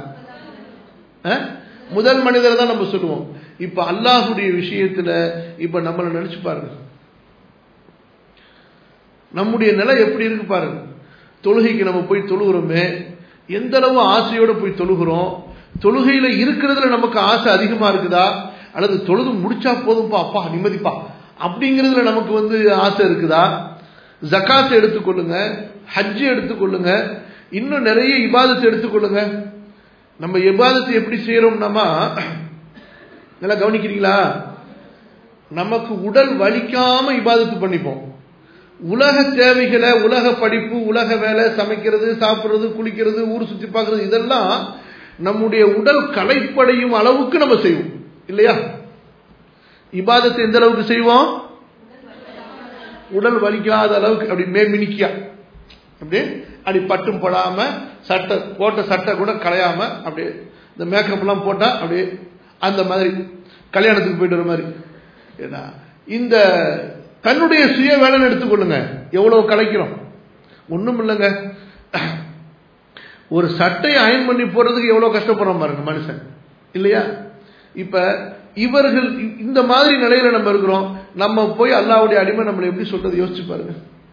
முதல் மனிதரை தான் நம்ம சொல்லுவோம் இப்ப அல்லாஹுடைய விஷயத்துல இப்ப நம்மளை நினைச்சு பாருங்க நம்முடைய நிலை எப்படி இருக்கு பாருங்க தொழுகைக்கு நம்ம போய் தொழுகிறோமே எந்த அளவு ஆசையோட போய் தொழுகிறோம் தொழுகையில இருக்கிறதுல நமக்கு ஆசை அதிகமா இருக்குதா அல்லது தொழுது முடிச்சா போதும்பா அப்பா நிம்மதிப்பா அப்படிங்கிறதுல நமக்கு வந்து ஆசை இருக்குதா ஜக்காத்தை எடுத்துக்கொள்ளுங்க ஹஜ்ஜு எடுத்துக்கொள்ளுங்க இன்னும் நிறைய இபாதத்தை எடுத்துக்கொள்ளுங்க நம்ம இபாதத்தை எப்படி செய்யறோம்னாமா நல்லா கவனிக்கிறீங்களா நமக்கு உடல் வலிக்காம இபாதத்து பண்ணிப்போம் உலக தேவைகளை உலக படிப்பு உலக வேலை சமைக்கிறது சாப்பிடுறது குளிக்கிறது ஊர் சுத்தி பார்க்கறது இதெல்லாம் நம்முடைய உடல் களைப்படையும் அளவுக்கு நம்ம செய்வோம் இல்லையா இபாதத்தை எந்த அளவுக்கு செய்வோம் உடல் வலிக்காத அளவுக்கு அப்படி மே மினிக்கியா அப்படியே அப்படி பட்டும் படாம சட்டை போட்ட சட்டை கூட களையாம அப்படியே இந்த மேக்கப் எல்லாம் போட்டா அப்படியே அந்த மாதிரி கல்யாணத்துக்கு போயிட்டு வர மாதிரி ஏன்னா இந்த தன்னுடைய சுய வேலைன்னு எடுத்துக்கொள்ளுங்க எவ்வளவு கலைக்கிறோம் ஒண்ணும் இல்லைங்க ஒரு சட்டையை அயன் பண்ணி போறதுக்கு எவ்வளவு கஷ்டப்படுறோம் பாருங்க மனுஷன் இல்லையா இப்ப இவர்கள் இந்த மாதிரி நிலையில நம்ம இருக்கிறோம் நம்ம போய் அல்லாவுடைய அடிமை நம்மளை எப்படி சொல்றது யோசிச்சு பாருங்க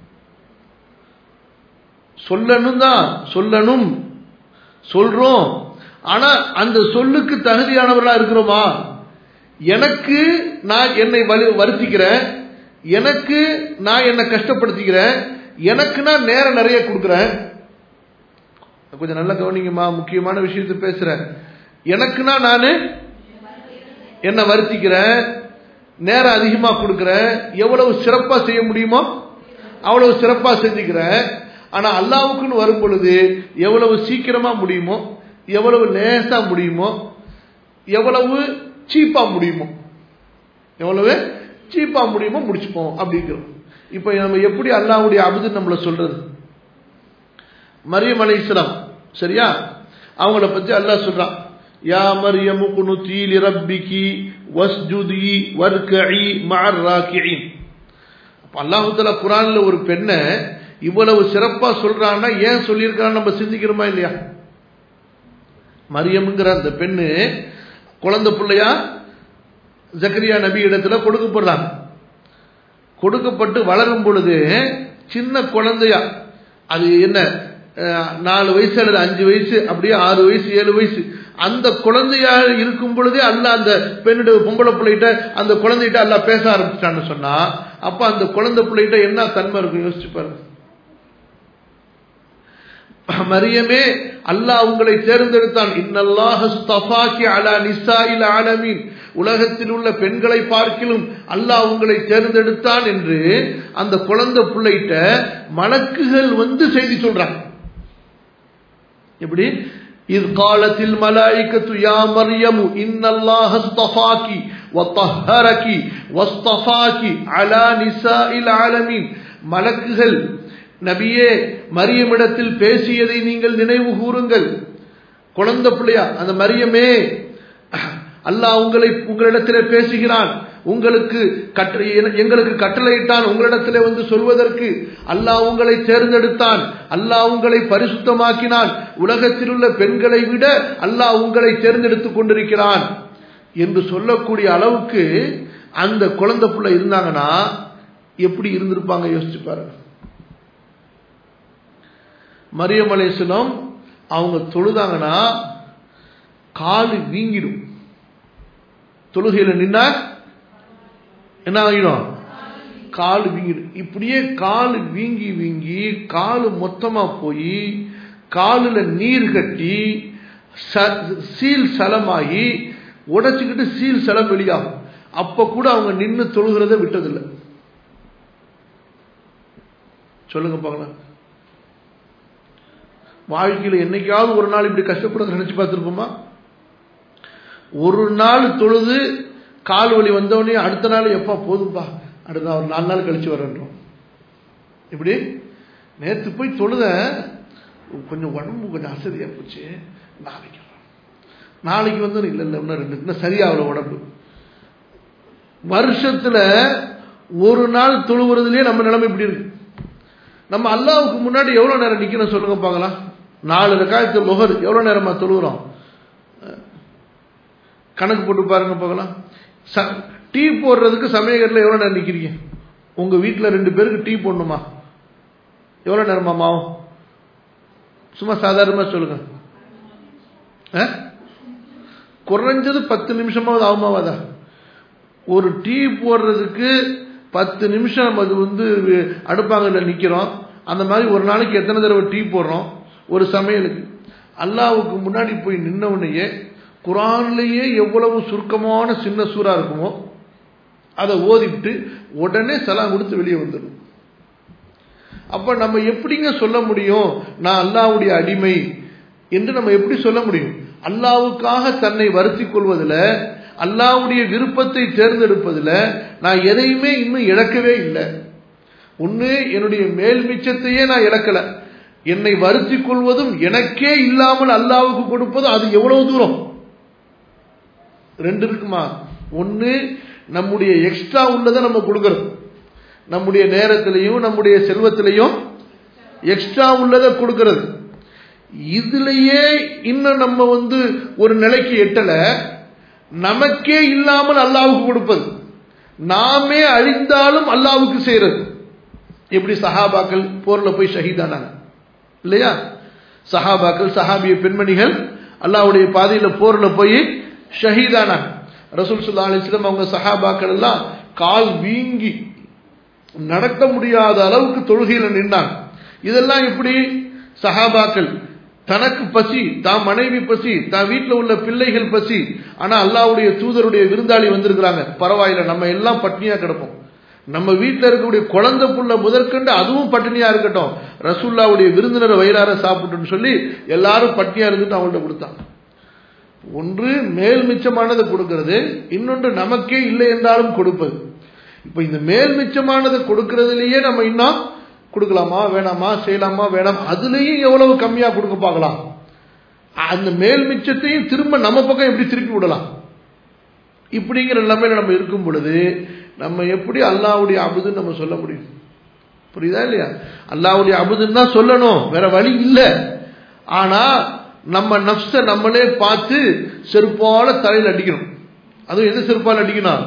சொல்லணும் தான் சொல்லணும் சொல்றோம் ஆனா அந்த சொல்லுக்கு தகுதியானவர்களா இருக்கிறோமா எனக்கு நான் என்னை வருத்திக்கிறேன் எனக்கு நான் என்னை கஷ்டப்படுத்திக்கிறேன் எனக்கு நான் நேரம் நிறைய கொடுக்குறேன் கொஞ்சம் நல்லா கவனிங்கம்மா முக்கியமான விஷயத்தை பேசுறேன் எனக்குன்னா நான் என்ன வருத்திக்கிறேன் நேரம் அதிகமா கொடுக்குறேன் எவ்வளவு சிறப்பா செய்ய முடியுமோ அவ்வளவு சிறப்பா செஞ்சுக்கிறேன் ஆனா அல்லாவுக்குன்னு வரும் பொழுது எவ்வளவு சீக்கிரமா முடியுமோ எவ்வளவு லேசா முடியுமோ எவ்வளவு சீப்பா முடியுமோ எவ்வளவு சீப்பா முடியுமோ முடிச்சுப்போம் அப்படிங்கிறோம் இப்ப நம்ம எப்படி அல்லாவுடைய அபுது நம்மள சொல்றது மரியம் அலை இஸ்லாம் சரியா அவங்கள பத்தி அல்லாஹ் சொல்றான் யா மரியமு குனுதி லிரப்பிகி வஸ்ஜுதி வர்கஇ மஅர் ராக்கியின் அப்ப அல்லாஹ் தஆலா குர்ஆன்ல ஒரு பெண்ணை இவ்வளவு சிறப்பா சொல்றான்னா ஏன் சொல்லியிருக்கான்னு நம்ம சிந்திக்கிறோமா இல்லையா மரியம்ங்கிற அந்த பெண்ணு குழந்தை பிள்ளையா ஜக்கரியா நபி இடத்துல கொடுக்கப்படுறாங்க கொடுக்கப்பட்டு வளரும் பொழுது சின்ன குழந்தையா அது என்ன நாலு வயசு அல்லது அஞ்சு வயசு அப்படியே ஆறு வயசு ஏழு வயசு அந்த குழந்தையா இருக்கும் பொழுதே அல்ல அந்த பெண்ணுடைய பொம்பளை பிள்ளைகிட்ட அந்த குழந்தைகிட்ட அல்ல பேச ஆரம்பிச்சிட்டான்னு சொன்னா அப்ப அந்த குழந்தை பிள்ளைகிட்ட என்ன தன்மை இருக்கும் யோசிச்சு பாருங்க மரியமே அல்லாஹ் உங்களை தேர்ந்தெடுத்தான் இன்னல்லாஹி அலா நிசாயில் ஆலமீன் உலகத்தில் உள்ள பெண்களை பார்க்கிலும் அல்லாஹ் உங்களை தேர்ந்தெடுத்தான் என்று அந்த குழந்தை பிள்ளைகிட்ட மலக்குகள் வந்து செய்தி சொல்றாங்க எப்படி إذ قالت الملائكة يا مريم إن الله اصطفاك وطهرك واصطفاك على نساء العالمين மலக்குகள் நபியே மரியமிடத்தில் பேசியதை நீங்கள் நினைவு கூறுங்கள் குழந்தை பிள்ளையா அந்த மரியமே அல்லாஹ் உங்களை உங்களிடத்திலே பேசுகிறான் உங்களுக்கு எங்களுக்கு கட்டளையிட்டான் உங்களிடத்திலே வந்து சொல்வதற்கு அல்லாஹ் உங்களை தேர்ந்தெடுத்தான் அல்லாஹ் உங்களை பரிசுத்தமாக்கினான் உலகத்தில் உள்ள பெண்களை விட அல்லாஹ் உங்களை தேர்ந்தெடுத்துக் கொண்டிருக்கிறான் என்று சொல்லக்கூடிய அளவுக்கு அந்த குழந்தை பிள்ளை இருந்தாங்கன்னா எப்படி இருந்திருப்பாங்க யோசிச்சு பாருங்க மரியம் அலேசனம் அவங்க தொழுதாங்கன்னா காலு வீங்கிடும் தொழுகையில நின்னா என்ன ஆகிடும் காலு வீங்கிடும் இப்படியே காலு வீங்கி வீங்கி காலு மொத்தமா போய் காலுல நீர் கட்டி சீல் சலமாகி உடைச்சுக்கிட்டு சீல் சலம் வெளியாகும் அப்ப கூட அவங்க நின்று தொழுகிறத விட்டதில்லை சொல்லுங்க பார்க்கலாம் வாழ்க்கையில் என்னைக்காவது ஒரு நாள் இப்படி கஷ்டப்படுறத நினைச்சு பார்த்துருப்போமா ஒரு நாள் தொழுது கால் வலி வந்தவொடனே அடுத்த நாள் எப்பா போதும்பா அடுத்த ஒரு நாலு நாள் கழிச்சு வரன்றோம் இப்படி நேற்று போய் தொழுத கொஞ்சம் உடம்பு கொஞ்சம் அசதியாக போச்சு நாளைக்கு நாளைக்கு வந்து இல்லை இல்லை இன்னும் ரெண்டு இன்னும் சரியாகல உடம்பு வருஷத்துல ஒரு நாள் தொழுவுறதுலயே நம்ம நிலைமை இப்படி இருக்கு நம்ம அல்லாவுக்கு முன்னாடி எவ்வளவு நேரம் நிக்கணும் சொல்லுங்க பார்க்கலாம் நாலு ரக்காயத்து முகர் எவ்வளவு நேரமா தொழுகிறோம் கணக்கு போட்டு பாருங்க பார்க்கலாம் டீ போடுறதுக்கு சமயக்கட்டில் எவ்வளோ நேரம் நிற்கிறீங்க உங்கள் வீட்டில் ரெண்டு பேருக்கு டீ போடணுமா எவ்வளோ நேரமாமா ஆகும் சும்மா சாதாரணமாக சொல்லுங்க குறைஞ்சது பத்து நிமிஷமாவது ஆகுமாவாதா ஒரு டீ போடுறதுக்கு பத்து நிமிஷம் அது வந்து அடுப்பாங்கல்ல நிற்கிறோம் அந்த மாதிரி ஒரு நாளைக்கு எத்தனை தடவை டீ போடுறோம் ஒரு சமையலுக்கு அல்லாவுக்கு முன்னாடி போய் நின்னவுடனேயே குரான்லேயே எவ்வளவு சுருக்கமான சின்ன சூறா இருக்குமோ அதை ஓதிட்டு உடனே சலாம் கொடுத்து வெளியே வந்துடும் அப்ப நம்ம எப்படிங்க சொல்ல முடியும் நான் அல்லாவுடைய அடிமை என்று நம்ம எப்படி சொல்ல முடியும் அல்லாவுக்காக தன்னை வருத்தி கொள்வதில் அல்லாவுடைய விருப்பத்தை தேர்ந்தெடுப்பதில் நான் எதையுமே இன்னும் இழக்கவே இல்லை ஒன்று என்னுடைய மேல் மிச்சத்தையே நான் இழக்கல என்னை வருத்தி கொள்வதும் எனக்கே இல்லாமல் அல்லாவுக்கு கொடுப்பதும் அது எவ்வளவு தூரம் ரெண்டு இருக்குமா ஒன்று நம்முடைய எக்ஸ்ட்ரா உள்ளதை நம்ம கொடுக்கறது நம்முடைய நேரத்திலையும் நம்முடைய செல்வத்திலையும் எக்ஸ்ட்ரா உள்ளதை கொடுக்கிறது இதுலயே இன்னும் நம்ம வந்து ஒரு நிலைக்கு எட்டல நமக்கே இல்லாமல் அல்லாவுக்கு கொடுப்பது நாமே அழிந்தாலும் அல்லாவுக்கு செய்யறது எப்படி சஹாபாக்கள் போர்ல போய் ஷஹீதானாங்க இல்லையா சஹாபாக்கள் சஹாபிய பெண்மணிகள் அல்லாவுடைய பாதையில போர்ல போய் ஷஹீதானாங்க ரசூல் சுல்லா அலிஸ்லம் அவங்க சஹாபாக்கள் எல்லாம் கால் வீங்கி நடக்க முடியாத அளவுக்கு தொழுகையில நின்றாங்க இதெல்லாம் எப்படி சஹாபாக்கள் தனக்கு பசி தான் மனைவி பசி தான் வீட்டில் உள்ள பிள்ளைகள் பசி ஆனா அல்லாவுடைய தூதருடைய விருந்தாளி வந்திருக்கிறாங்க பரவாயில்ல நம்ம எல்லாம் பட்னியா கிடப்போம் நம்ம வீட்டில் இருக்கக்கூடிய குழந்தை புள்ள முதற்கண்டு அதுவும் பட்டினியா இருக்கட்டும் ரசூல்லாவுடைய விருந்தினரை வயிறார சாப்பிட்டுன்னு சொல்லி எல்லாரும் பட்டினியா இருந்துட்டு அவங்கள்ட்ட கொடுத்தாங்க ஒன்று மேல் மிச்சமானதை கொடுக்கிறது இன்னொன்று நமக்கே இல்லை என்றாலும் கொடுப்பது இப்ப இந்த மேல் மிச்சமானதை கொடுக்கறதுலயே நம்ம இன்னும் கொடுக்கலாமா வேணாமா செய்யலாமா வேணாம் அதுலயும் எவ்வளவு கம்மியா கொடுக்க பார்க்கலாம் அந்த மேல் மிச்சத்தையும் திரும்ப நம்ம பக்கம் எப்படி திருப்பி விடலாம் இப்படிங்கிற நிலைமையில நம்ம இருக்கும் பொழுது நம்ம எப்படி அல்லாவுடைய அபுதுன்னு நம்ம சொல்ல முடியும் புரியுதா இல்லையா அல்லாவுடைய அபுதுன்னு தான் சொல்லணும் வேற வழி இல்லை ஆனா நம்ம நப்ச நம்மளே பார்த்து செருப்பால தலையில் அடிக்கணும் அதுவும் எது செருப்பால் அடிக்கணும்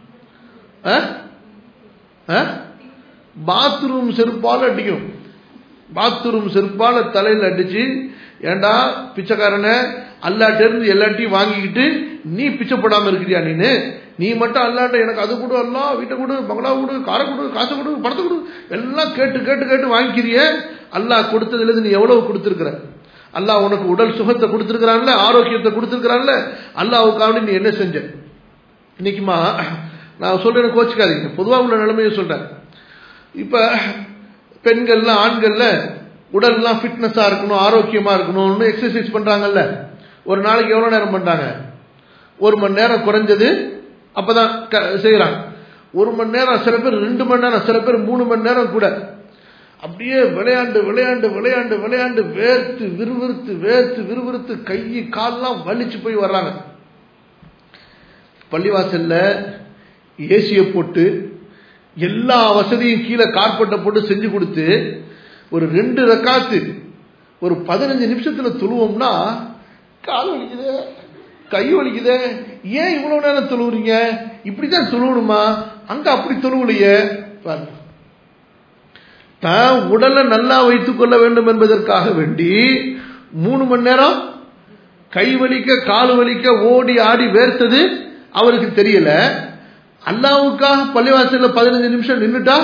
பாத்ரூம் செருப்பால் அடிக்கணும் பாத்ரூம் செருப்பால தலையில் அடிச்சு ஏண்டா பிச்சைக்காரனை அல்லாட்ட இருந்து எல்லாத்தையும் வாங்கிக்கிட்டு நீ பிச்சை போடாம இருக்கிறியா நீனு நீ மட்டும் அல்லாட்ட எனக்கு அது கொடு அல்லா வீட்டை கொடு பங்களா கொடு காரை கொடு காசை கொடு பணத்தை கொடு எல்லாம் கேட்டு கேட்டு கேட்டு வாங்கிக்கிறிய அல்லாஹ் கொடுத்ததுலேருந்து நீ எவ்வளவு கொடுத்துருக்குற அல்லாஹ் உனக்கு உடல் சுகத்தை கொடுத்துருக்கிறான்ல ஆரோக்கியத்தை கொடுத்துருக்கிறான்ல அல்லாவுக்காக நீ என்ன செஞ்ச இன்னைக்குமா நான் சொல்றேன் கோச்சிக்காதீங்க பொதுவாக உள்ள நிலைமையை சொல்றேன் இப்ப பெண்கள்ல ஆண்கள்ல உடல்லாம் ஃபிட்னஸா இருக்கணும் ஆரோக்கியமா இருக்கணும்னு எக்ஸசைஸ் பண்றாங்கல்ல ஒரு நாளைக்கு எவ்வளவு நேரம் பண்றாங்க ஒரு மணி நேரம் குறைஞ்சது அப்பதான் செய்யறாங்க ஒரு மணி நேரம் சில பேர் ரெண்டு மணி நேரம் சில பேர் மூணு மணி நேரம் கூட அப்படியே விளையாண்டு விளையாண்டு விளையாண்டு விளையாண்டு வேர்த்து விறுவிறுத்து வேர்த்து விறுவிறுத்து கை கால்லாம் வலிச்சு போய் வர்றாங்க பள்ளிவாசல்ல ஏசியை போட்டு எல்லா வசதியும் கீழே கார்பெட்டை போட்டு செஞ்சு கொடுத்து ஒரு ரெண்டு ரக்காத்து ஒரு பதினஞ்சு நிமிஷத்துல துழுவோம்னா கால் வலிக்குது கை வலிக்குது ஏன் இவ்வளவு நேரம் தொழுவுறீங்க இப்படிதான் தொழுவணுமா அங்க அப்படி தொழுவலையே பாருங்க தான் உடலை நல்லா வைத்துக் கொள்ள வேண்டும் என்பதற்காக வேண்டி மூணு மணி நேரம் கை வலிக்க கால் வலிக்க ஓடி ஆடி வேர்த்தது அவருக்கு தெரியல அல்லாவுக்காக பள்ளிவாசல்ல பதினஞ்சு நிமிஷம் நின்றுட்டா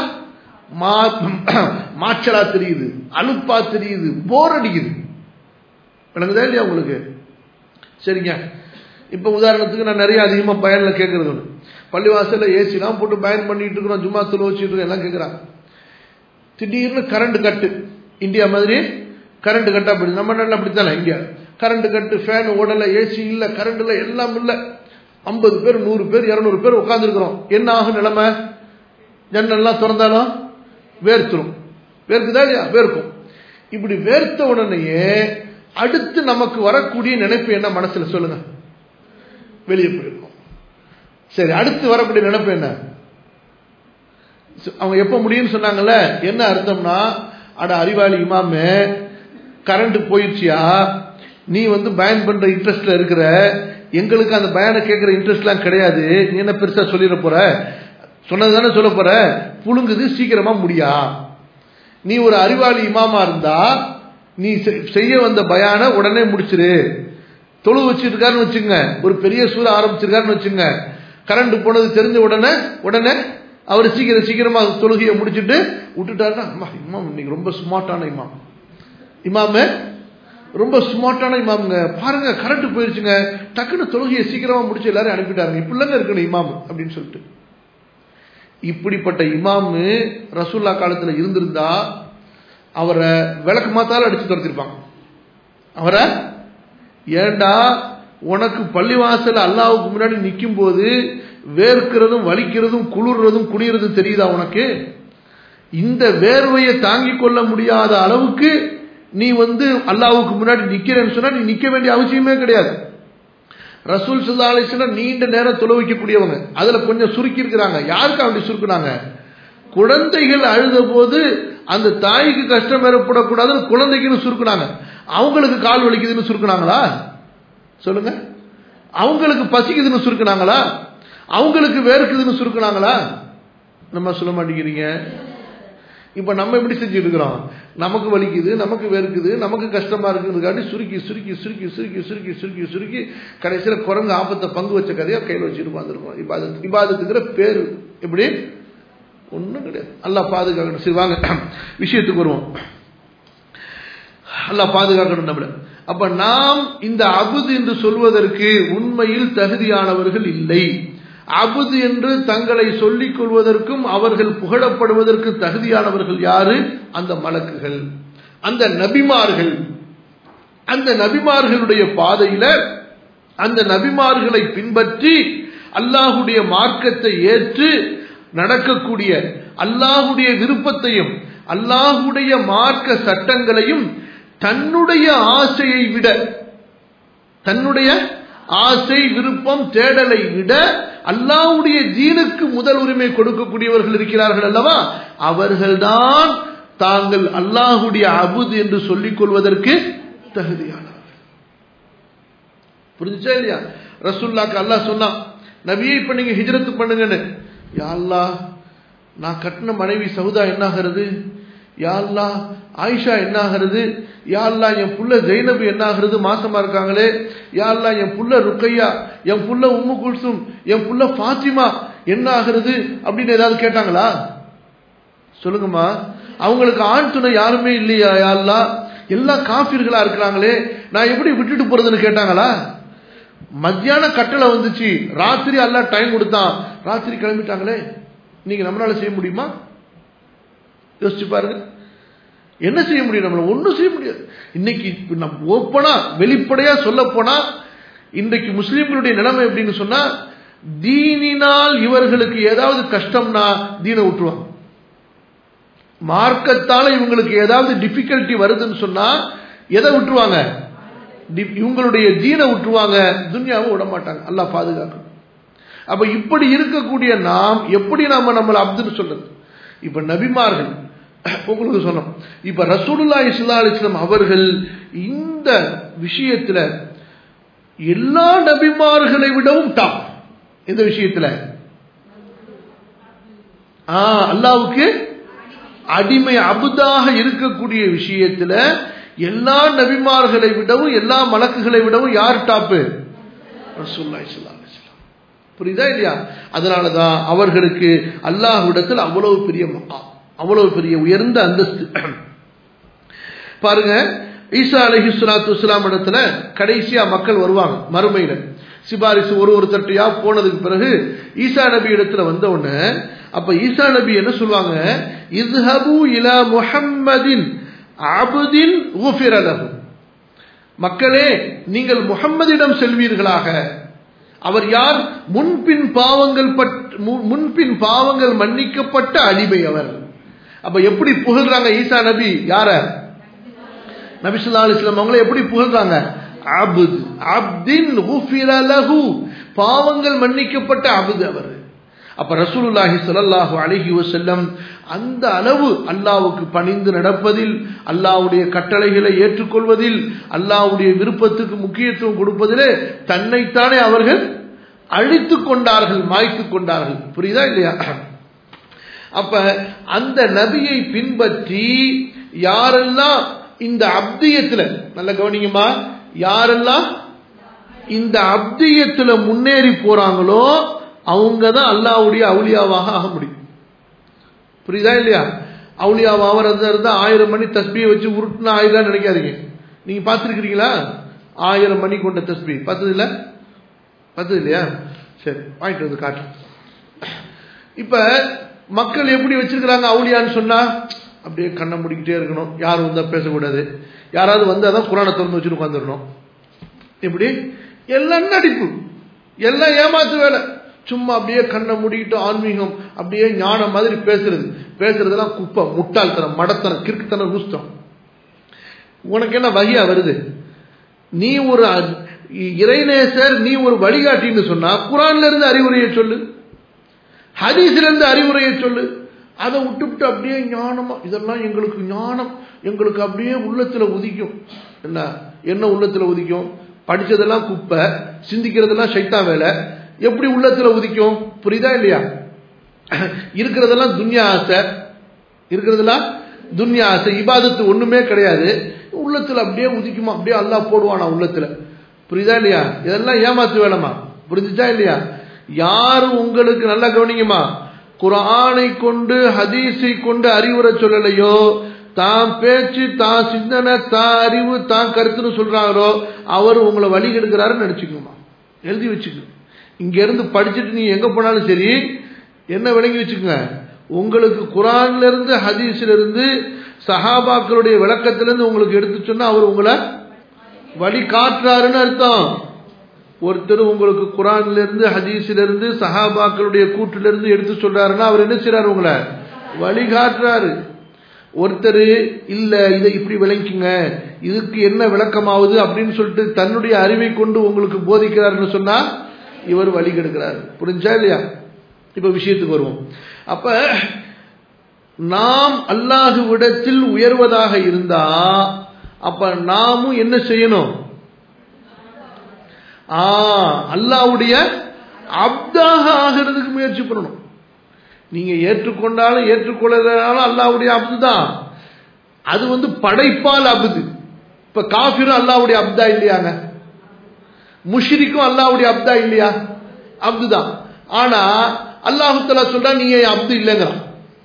மாச்சலா தெரியுது அலுப்பா தெரியுது போர் அடிக்குது விளங்குதா இல்லையா உங்களுக்கு சரிங்க இப்ப உதாரணத்துக்கு நான் நிறைய அதிகமா பயன்ல கேட்கறது ஒன்று பள்ளிவாசல்ல ஏசிலாம் போட்டு பயன் பண்ணிட்டு இருக்கிறோம் ஜும்மா துளு வச்சுட்டு இருக்கோம் எல்லாம் கேட்கிறாங்க திடீர்னு கரண்ட் கட்டு இந்தியா மாதிரி கரண்ட் கட்டா அப்படி நம்ம நாட்டில் அப்படித்தானே இந்தியா கரண்ட் கட்டு ஃபேன் ஓடல ஏசி இல்ல கரண்ட் இல்ல எல்லாம் இல்ல ஐம்பது பேர் நூறு பேர் இருநூறு பேர் உட்காந்துருக்கிறோம் என்ன ஆகும் நிலைமை ஜன்னல்லாம் திறந்தாலும் வேர்த்துரும் வேர்க்குதா இல்லையா வேர்க்கும் இப்படி வேர்த்த உடனேயே அடுத்து நமக்கு வரக்கூடிய நினைப்பு என்ன மனசுல சொல்லுங்க வெளியே போயிருக்கும் சரி அடுத்து வரக்கூடிய நினைப்பு என்ன அவங்க எப்ப முடியும்னு சொன்னாங்கல்ல என்ன அர்த்தம்னா அட அறிவாளி இமாமே கரண்ட் போயிடுச்சியா நீ வந்து பயன் பண்ற இன்ட்ரெஸ்ட்ல இருக்கிற எங்களுக்கு அந்த பயனை கேட்கிற இன்ட்ரெஸ்ட்லாம் கிடையாது நீ என்ன பெருசா சொல்லிட போற சொன்னது தானே சொல்ல போற புழுங்குது சீக்கிரமா முடியா நீ ஒரு அறிவாளி இமாமா இருந்தா நீ செய்ய வந்த பயான உடனே முடிச்சிரு தொழு வச்சிருக்காருன்னு வச்சுங்க ஒரு பெரிய சூற ஆரம்பிச்சிருக்காருன்னு வச்சுங்க கரண்ட் போனது தெரிஞ்ச உடனே உடனே அவர் சீக்கிரம் சீக்கிரமா தொழுகையை முடிச்சுட்டு விட்டுட்டாருன்னா இமாம் இன்னைக்கு ரொம்ப ஸ்மார்ட்டான இமாம் இமாம ரொம்ப ஸ்மார்ட்டான இமாமுங்க பாருங்க கரண்ட் போயிருச்சுங்க டக்குன்னு தொழுகையை சீக்கிரமா முடிச்சு எல்லாரும் அனுப்பிட்டாருங்க இப்படிலங்க இருக்கணும் இமாம் அப்படின்னு சொல்லிட்டு இப்படிப்பட்ட இமாமு ரசூல்லா காலத்துல இருந்திருந்தா அவரை விளக்கு மாத்தால அடிச்சு துரத்திருப்பாங்க அவரை ஏண்டா உனக்கு பள்ளிவாசல் அல்லாவுக்கு முன்னாடி நிற்கும் போது வேர்க்கிறதும் வலிக்கிறதும் குளிர்றதும் குடியறதும் தெரியுதா உனக்கு இந்த வேர்வையை தாங்கிக் கொள்ள முடியாத அளவுக்கு நீ வந்து அல்லாவுக்கு முன்னாடி நிக்கிறேன்னு சொன்னா நீ நிக்க வேண்டிய அவசியமே கிடையாது ரசூல் சுல்லா அலிஸ்லாம் நீண்ட நேரம் தொலை வைக்கக்கூடியவங்க அதுல கொஞ்சம் சுருக்கி இருக்கிறாங்க யாருக்கு அப்படி சுருக்குனாங்க குழந்தைகள் அழுத போது அந்த தாய்க்கு கஷ்டம் ஏற்படக்கூடாதுன்னு குழந்தைக்குன்னு சுருக்குனாங்க அவங்களுக்கு கால் வலிக்குதுன்னு சுருக்குனாங்களா சொல்லுங்க அவங்களுக்கு பசிக்குதுன்னு சுருக்குனாங்களா அவங்களுக்கு வேர்க்குதுன்னு சுருக்குனாங்களா நம்ம சொல்ல மாட்டேங்கிறீங்க இப்ப நம்ம எப்படி செஞ்சுட்டு இருக்கிறோம் நமக்கு வலிக்குது நமக்கு வேர்க்குது நமக்கு கஷ்டமா இருக்குதுக்காண்டி சுருக்கி சுருக்கி சுருக்கி சுருக்கி சுருக்கி சுருக்கி சுருக்கி கடைசியில குரங்கு ஆபத்தை பங்கு வச்ச கதையா கையில் வச்சுட்டு உட்காந்துருக்கோம் இபாதத் இபாதத்துங்கிற பேரு எப்படி ஒண்ணும் கிடையாது அல்லா பாதுகாக்கணும் சரி வாங்க விஷயத்துக்கு வருவோம் அல்லா பாதுகாக்கணும் நம்மள அப்ப நாம் இந்த அபுது என்று சொல்வதற்கு உண்மையில் தகுதியானவர்கள் இல்லை அபுது என்று தங்களை சொல்லிக் கொள்வதற்கும் அவர்கள் புகழப்படுவதற்கு தகுதியானவர்கள் யாரு அந்த மலக்குகள் அந்த நபிமார்கள் அந்த நபிமார்களுடைய பாதையில அந்த நபிமார்களை பின்பற்றி அல்லாஹுடைய மார்க்கத்தை ஏற்று நடக்கக்கூடிய அல்லாஹுடைய விருப்பத்தையும் அல்லாஹுடைய மார்க்க சட்டங்களையும் தன்னுடைய ஆசையை விட தன்னுடைய ஆசை விருப்பம் தேடலை விட அல்லாவுடைய ஜீனுக்கு முதல் உரிமை கொடுக்கக்கூடியவர்கள் இருக்கிறார்கள் அல்லவா அவர்கள்தான் தாங்கள் அல்லாஹுடைய அபுது என்று சொல்லிக் கொள்வதற்கு தகுதியானவர்கள் புரிஞ்சுச்சா இல்லையா ரசுல்லாக்கு அல்லாஹ் சொன்னான் நபியை இப்ப நீங்க ஹிஜரத்து பண்ணுங்கன்னு யா அல்லாஹ் நான் கட்டின மனைவி சவுதா என்னாகிறது யா அல்லாஹ் ஆயிஷா என்னாகிறது யா அல்லா என் புள்ள ஜெய்னபு என்னாகிறது மாசமா இருக்காங்களே யா அல்லா என் புள்ள ருக்கையா என் புள்ள உம்மு குல்சும் என் புள்ள ஃபாத்திமா என்ன ஆகிறது அப்படின்னு ஏதாவது கேட்டாங்களா சொல்லுங்கம்மா அவங்களுக்கு ஆண் துணை யாருமே இல்லையா யா அல்லா எல்லாம் காஃபிர்களா இருக்கிறாங்களே நான் எப்படி விட்டுட்டு போறதுன்னு கேட்டாங்களா மத்தியான கட்டளை வந்துச்சு ராத்திரி அல்லா டைம் கொடுத்தான் ராத்திரி கிளம்பிட்டாங்களே நீங்க நம்மளால செய்ய முடியுமா யோசிச்சு பாருங்க என்ன செய்ய முடியும் நம்மள ஒன்றும் செய்ய முடியாது இன்னைக்கு நம்ம ஓப்பனா வெளிப்படையா சொல்ல போனா இன்றைக்கு முஸ்லீம்களுடைய நிலைமை எப்படின்னு சொன்னா தீனினால் இவர்களுக்கு ஏதாவது கஷ்டம்னா தீனை விட்டுருவாங்க மார்க்கத்தால இவங்களுக்கு ஏதாவது டிஃபிகல்ட்டி வருதுன்னு சொன்னா எதை விட்டுருவாங்க இவங்களுடைய தீனை விட்டுருவாங்க துன்யாவை விட மாட்டாங்க அல்லா பாதுகாக்கணும் அப்ப இப்படி இருக்கக்கூடிய நாம் எப்படி நாம நம்மளை அப்துன்னு சொல்றது இப்ப நபிமார்கள் உங்களுக்கு சொன்னோம் இப்ப ரசூலுல்லா இஸ்லா அலிஸ்லாம் அவர்கள் இந்த விஷயத்துல எல்லா நபிமார்களை விடவும் டாப் இந்த விஷயத்துல அல்லாவுக்கு அடிமை அபுதாக இருக்கக்கூடிய விஷயத்துல எல்லா நபிமார்களை விடவும் எல்லா மலக்குகளை விடவும் யார் டாப்பு ரசூல்லா இஸ்லா புரியுதா இல்லையா அதனாலதான் அவர்களுக்கு அல்லாஹ்விடத்தில் அவ்வளவு பெரிய மக்கா அவ்வளவு பெரிய உயர்ந்த அந்தஸ்து பாருங்க ஈசா அலஹி சுலாத்து இஸ்லாம் இடத்துல கடைசியா மக்கள் வருவாங்க மறுமையில சிபாரிசு ஒரு ஒரு தட்டையா போனதுக்கு பிறகு ஈசா நபி இடத்துல வந்த உடனே அப்ப ஈசா நபி என்ன சொல்லுவாங்க இஸ்ஹபு இலா முஹம்மதின் அபுதின் ஊஃபிரலஹு மக்களே நீங்கள் முகம்மதிடம் செல்வீர்களாக அவர் யார் முன்பின் பாவங்கள் முன்பின் பாவங்கள் மன்னிக்கப்பட்ட அடிமை அவர் அப்ப எப்படி புகழ்றாங்க ஈசா நபி யார நபிசுல்லா அலிஸ்லாம் அவங்கள எப்படி புகழ்றாங்க அபுத் அப்தின் பாவங்கள் மன்னிக்கப்பட்ட அபுது அவர் அப்ப ரசூலுல்லாஹி ஸல்லல்லாஹு அலைஹி வஸல்லம் அந்த அளவு அல்லாஹ்வுக்கு பணிந்து நடப்பதில் அல்லாஹ்வுடைய கட்டளைகளை ஏற்றுக்கொள்வதில் அல்லாஹ்வுடைய விருப்பத்துக்கு முக்கியத்துவம் கொடுப்பதிலே தன்னைத்தானே அவர்கள் அழித்துக் கொண்டார்கள் மாய்த்துக் கொண்டார்கள் புரியுதா இல்லையா அப்ப அந்த நபியை பின்பற்றி யாரெல்லாம் இந்த அப்தியத்துல நல்ல கவனிங்கம்மா யாரெல்லாம் இந்த அப்தியத்துல முன்னேறி போறாங்களோ அவங்க தான் அல்லாவுடைய அவுளியாவாக ஆக முடியும் புரியுதா இல்லையா அவுளியாவாக இருந்தா ஆயிரம் மணி தஸ்பியை வச்சு உருட்டுனா ஆயிரம் நினைக்காதீங்க நீங்க பார்த்துருக்கிறீங்களா ஆயிரம் மணி கொண்ட தஸ்பி பார்த்தது இல்ல பார்த்தது இல்லையா சரி வாங்கிட்டு வந்து காட்டு இப்ப மக்கள் எப்படி வச்சிருக்கிறாங்க அவுளியான்னு சொன்னா அப்படியே கண்ணை முடிக்கிட்டே இருக்கணும் யாரும் வந்தா பேசக்கூடாது யாராவது வந்தா தான் குரானை திறந்து வச்சுட்டு உட்காந்துடணும் எப்படி எல்லாம் நடிப்பு எல்லாம் ஏமாத்து வேலை சும்மா அப்படியே கண்ணை மூடிக்கிட்டு ஆன்மீகம் அப்படியே ஞானம் மாதிரி பேசுறது பேசுறதெல்லாம் குப்பை முட்டாள்தனம் மடத்தனம் கிறுக்குத்தனம் ரூஸ்தம் உனக்கு என்ன வகையா வருது நீ ஒரு இறைநேசர் நீ ஒரு வழிகாட்டின்னு சொன்னா குரான்ல இருந்து அறிவுரையை சொல்லு ஹதீஸ்ல இருந்து அறிவுரையை சொல்லு அதை விட்டுவிட்டு அப்படியே ஞானமா இதெல்லாம் எங்களுக்கு ஞானம் எங்களுக்கு அப்படியே உள்ளத்துல உதிக்கும் என்ன என்ன உள்ளத்துல உதிக்கும் படிச்சதெல்லாம் குப்பை சிந்திக்கிறதெல்லாம் சைத்தான் வேலை எப்படி உள்ளத்துல உதிக்கும் புரியுதா இல்லையா இருக்கிறதெல்லாம் துன்யா ஆசை இருக்கிறதெல்லாம் துன்யா ஆசை இபாதத்து ஒண்ணுமே கிடையாது உள்ளத்துல அப்படியே உதிக்குமா அப்படியே அல்லாஹ் போடுவானா உள்ளத்துல புரியுதா இல்லையா இதெல்லாம் ஏமாத்து வேணாமா புரிஞ்சுச்சா இல்லையா யாரு உங்களுக்கு நல்லா கவனிங்கம்மா குரானை கொண்டு ஹதீஸை கொண்டு அறிவுரை சொல்லலையோ தான் பேச்சு தான் சிந்தனை தான் அறிவு தான் கருத்துன்னு சொல்றாங்களோ அவர் உங்களை வழி கெடுக்கிறாருன்னு நினைச்சுக்கோமா எழுதி வச்சுக்கோங்க இங்க இருந்து படிச்சுட்டு நீங்க எங்க போனாலும் சரி என்ன விளங்கி வச்சுக்கோங்க உங்களுக்கு குரான்ல இருந்து ஹதீஸ்ல இருந்து சஹாபாக்களுடைய விளக்கத்திலிருந்து உங்களுக்கு எடுத்து சொன்னா அவர் உங்களை வழி காட்டுறாருன்னு அர்த்தம் ஒருத்தர் உங்களுக்கு குரான்ல இருந்து ஹதீஸ்ல இருந்து சஹாபாக்களுடைய கூட்டுல இருந்து எடுத்து சொல்றாருன்னா அவர் என்ன செய்றாரு உங்களை வழி காட்டுறாரு ஒருத்தர் இல்ல இதை இப்படி விளங்கிக்குங்க இதுக்கு என்ன விளக்கமாகுது அப்படின்னு சொல்லிட்டு தன்னுடைய அறிவை கொண்டு உங்களுக்கு போதிக்கிறாருன்னு சொன்னா இவர் வழி கெடுக்கிறார் புரிஞ்சா இல்லையா இப்ப விஷயத்துக்கு வருவோம் அப்ப நாம் அல்லாஹுவிடத்தில் உயர்வதாக இருந்தா அப்ப நாமும் என்ன செய்யணும் ஆ அல்லாவுடைய அப்தாக ஆகிறதுக்கு முயற்சி பண்ணணும் நீங்க ஏற்றுக்கொண்டாலும் ஏற்றுக்கொள்ளாலும் அல்லாவுடைய அப்து தான் அது வந்து படைப்பால் அபுது இப்ப காஃபிரும் அல்லாவுடைய அப்தா இல்லையாங்க முஷிரிக்கும் அல்லாவுடைய அப்தா இல்லையா அப்து தான் ஆனா அல்லாஹு தலா சொல்றா நீ என் அப்து இல்லைங்கிறான்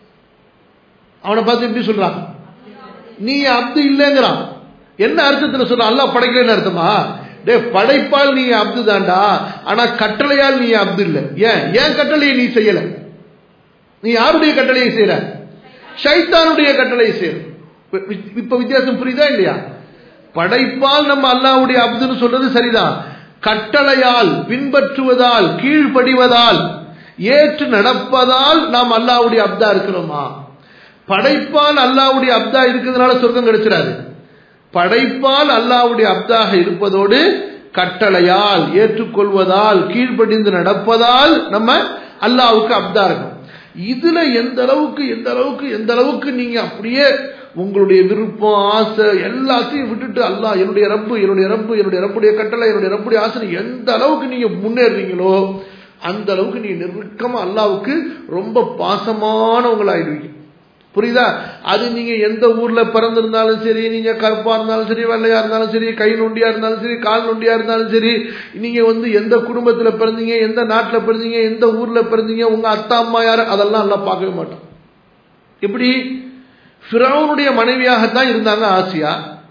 அவனை பார்த்து எப்படி சொல்றான் நீ அப்து இல்லைங்கிறான் என்ன அர்த்தத்துல சொல்றான் அல்லாஹ் படைக்கலன்னு அர்த்தமா டே படைப்பால் நீ அப்து தாண்டா ஆனா கட்டளையால் நீ அப்து இல்ல ஏன் ஏன் கட்டளையை நீ செய்யல நீ யாருடைய கட்டளையை செய்யற ஷைத்தானுடைய கட்டளையை செய்யற இப்ப வித்தியாசம் புரியுதா இல்லையா படைப்பால் நம்ம அல்லாவுடைய அப்துன்னு சொல்றது சரிதான் கட்டளையால் பின்பற்றுவதால் கீழ்ப்படிவதால் ஏற்று நடப்பதால் நாம் அல்லாவுடைய அப்தா இருக்கிறோமா படைப்பால் அல்லாவுடைய அப்தா இருக்கிறதுனால சொர்க்கம் கிடைச்சிடாது படைப்பால் அல்லாவுடைய அப்தாக இருப்பதோடு கட்டளையால் ஏற்றுக்கொள்வதால் கீழ்ப்படிந்து நடப்பதால் நம்ம அல்லாவுக்கு அப்தா இருக்கும் இதுல எந்த அளவுக்கு எந்த அளவுக்கு எந்த அளவுக்கு நீங்க அப்படியே உங்களுடைய விருப்பம் ஆசை எல்லாத்தையும் விட்டுட்டு அல்லாஹ் என்னுடைய ரப்பு என்னுடைய ரப்பு என்னுடைய ரப்புடைய கட்டளை என்னுடைய ரப்புடைய ஆசை எந்த அளவுக்கு நீங்க முன்னேறீங்களோ அந்த அளவுக்கு நீங்க நெருக்கமா அல்லாவுக்கு ரொம்ப பாசமானவங்களாயிடுவீங்க புரியுதா அது நீங்க எந்த ஊர்ல பிறந்திருந்தாலும் சரி நீங்க கருப்பா இருந்தாலும் சரி வெள்ளையா இருந்தாலும் சரி கை நொண்டியா இருந்தாலும் சரி கால் நொண்டியா இருந்தாலும் சரி நீங்க வந்து எந்த குடும்பத்துல பிறந்தீங்க எந்த நாட்டுல பிறந்தீங்க எந்த ஊர்ல பிறந்தீங்க உங்க அத்தா அம்மா யாரு அதெல்லாம் எல்லாம் பார்க்கவே மாட்டோம் எப்படி ஃபிரௌனுடைய மனைவியாகத்தான் இருந்தாங்க ஆசியா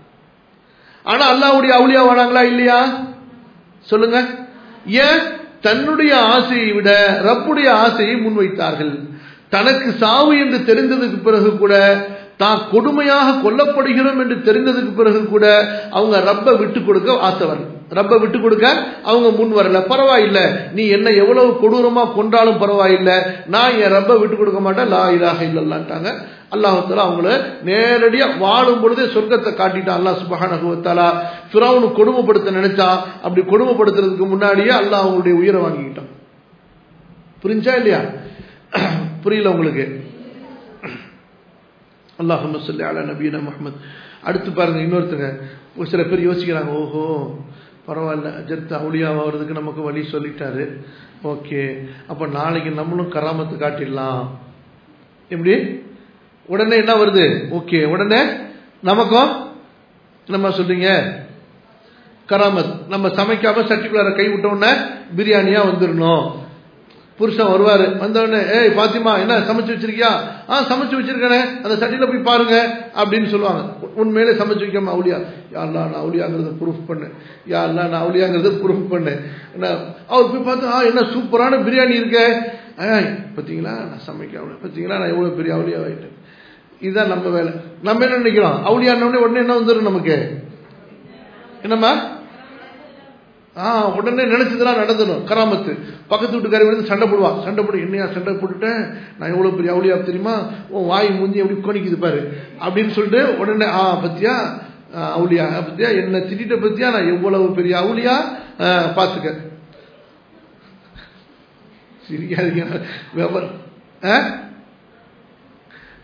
ஆனா அல்லாவுடைய அவுளியா வாடாங்களா இல்லையா சொல்லுங்க ஏன் தன்னுடைய ஆசையை விட ரப்புடைய ஆசையை முன்வைத்தார்கள் தனக்கு சாவு என்று தெரிந்ததுக்கு பிறகு கூட தான் கொடுமையாக கொல்லப்படுகிறோம் என்று தெரிந்ததுக்கு பிறகு கூட அவங்க ரப்ப விட்டு கொடுக்க ஆசை வரல ரப்ப விட்டு கொடுக்க அவங்க முன் வரல பரவாயில்ல நீ என்ன எவ்வளவு கொடூரமா கொண்டாலும் பரவாயில்ல நான் என் ரப்ப விட்டு கொடுக்க மாட்டேன் லா இலாக இல்லல்லான்ட்டாங்க அல்லாஹால அவங்கள நேரடியா வாழும் பொழுதே சொர்க்கத்தை காட்டிட்டான் அல்லாஹ் சுபஹானகுவத்தாலா ஃபிரௌனு கொடுமைப்படுத்த நினைச்சா அப்படி கொடுமைப்படுத்துறதுக்கு முன்னாடியே அல்லாஹ் அவங்களுடைய உயிரை வாங்கிக்கிட்டான் புரிஞ்சா இல்லையா புரியல உங்களுக்கு அல்லாஹ் சொல்லி அலா நபீன முகமது அடுத்து பாருங்க இன்னொருத்தங்க சில பேர் யோசிக்கிறாங்க ஓஹோ பரவாயில்ல அஜர்த்து அவுளியா ஆகிறதுக்கு நமக்கு வழி சொல்லிட்டாரு ஓகே அப்போ நாளைக்கு நம்மளும் கராமத்து காட்டிடலாம் எப்படி உடனே என்ன வருது ஓகே உடனே நமக்கும் நம்ம சொல்றீங்க கராமத் நம்ம சமைக்காம சட்டிக்குள்ளார கை விட்ட உடனே பிரியாணியா வந்துடணும் புருஷன் வருவாரு வந்தவொடனே ஏய் பாத்திமா என்ன சமைச்சு வச்சிருக்கியா ஆ சமைச்சு வச்சிருக்கேனே அந்த சட்டியில போய் பாருங்க அப்படின்னு சொல்லுவாங்க உண்மையிலே சமைச்சு வைக்காம அவுளியா யாரெல்லாம் நான் அவுளியாங்கிறத ப்ரூஃப் பண்ணு யாரெல்லாம் நான் அவுளியாங்கிறத ப்ரூஃப் பண்ணு என்ன அவர் போய் பார்த்து ஆ என்ன சூப்பரான பிரியாணி இருக்கே ஏய் பார்த்தீங்களா நான் சமைக்காம பார்த்தீங்களா நான் எவ்வளோ பெரிய அவுளியா ஆயிட்டேன் இதுதான் நம்ம வேலை நம்ம என்ன நினைக்கிறோம் அவுளியானோடனே உடனே என்ன வந்துடும் நமக்கு என்னம்மா ஆ உடனே நினைச்சதெல்லாம் நடந்துடும் கராமத்து பக்கத்து வீட்டுக்காரி வந்து சண்டை போடுவா சண்டை போடு என்னையா சண்டை போட்டுட்டேன் நான் எவ்வளோ பெரிய அவுளியா தெரியுமா உன் வாய் முந்தி எப்படி கோணிக்குது பாரு அப்படின்னு சொல்லிட்டு உடனே ஆ பத்தியா அவுளியா பத்தியா என்ன திட்டிட்ட பத்தியா நான் எவ்வளவு பெரிய அவுளியா பார்த்துக்க சிரிக்காதீங்க விவரம்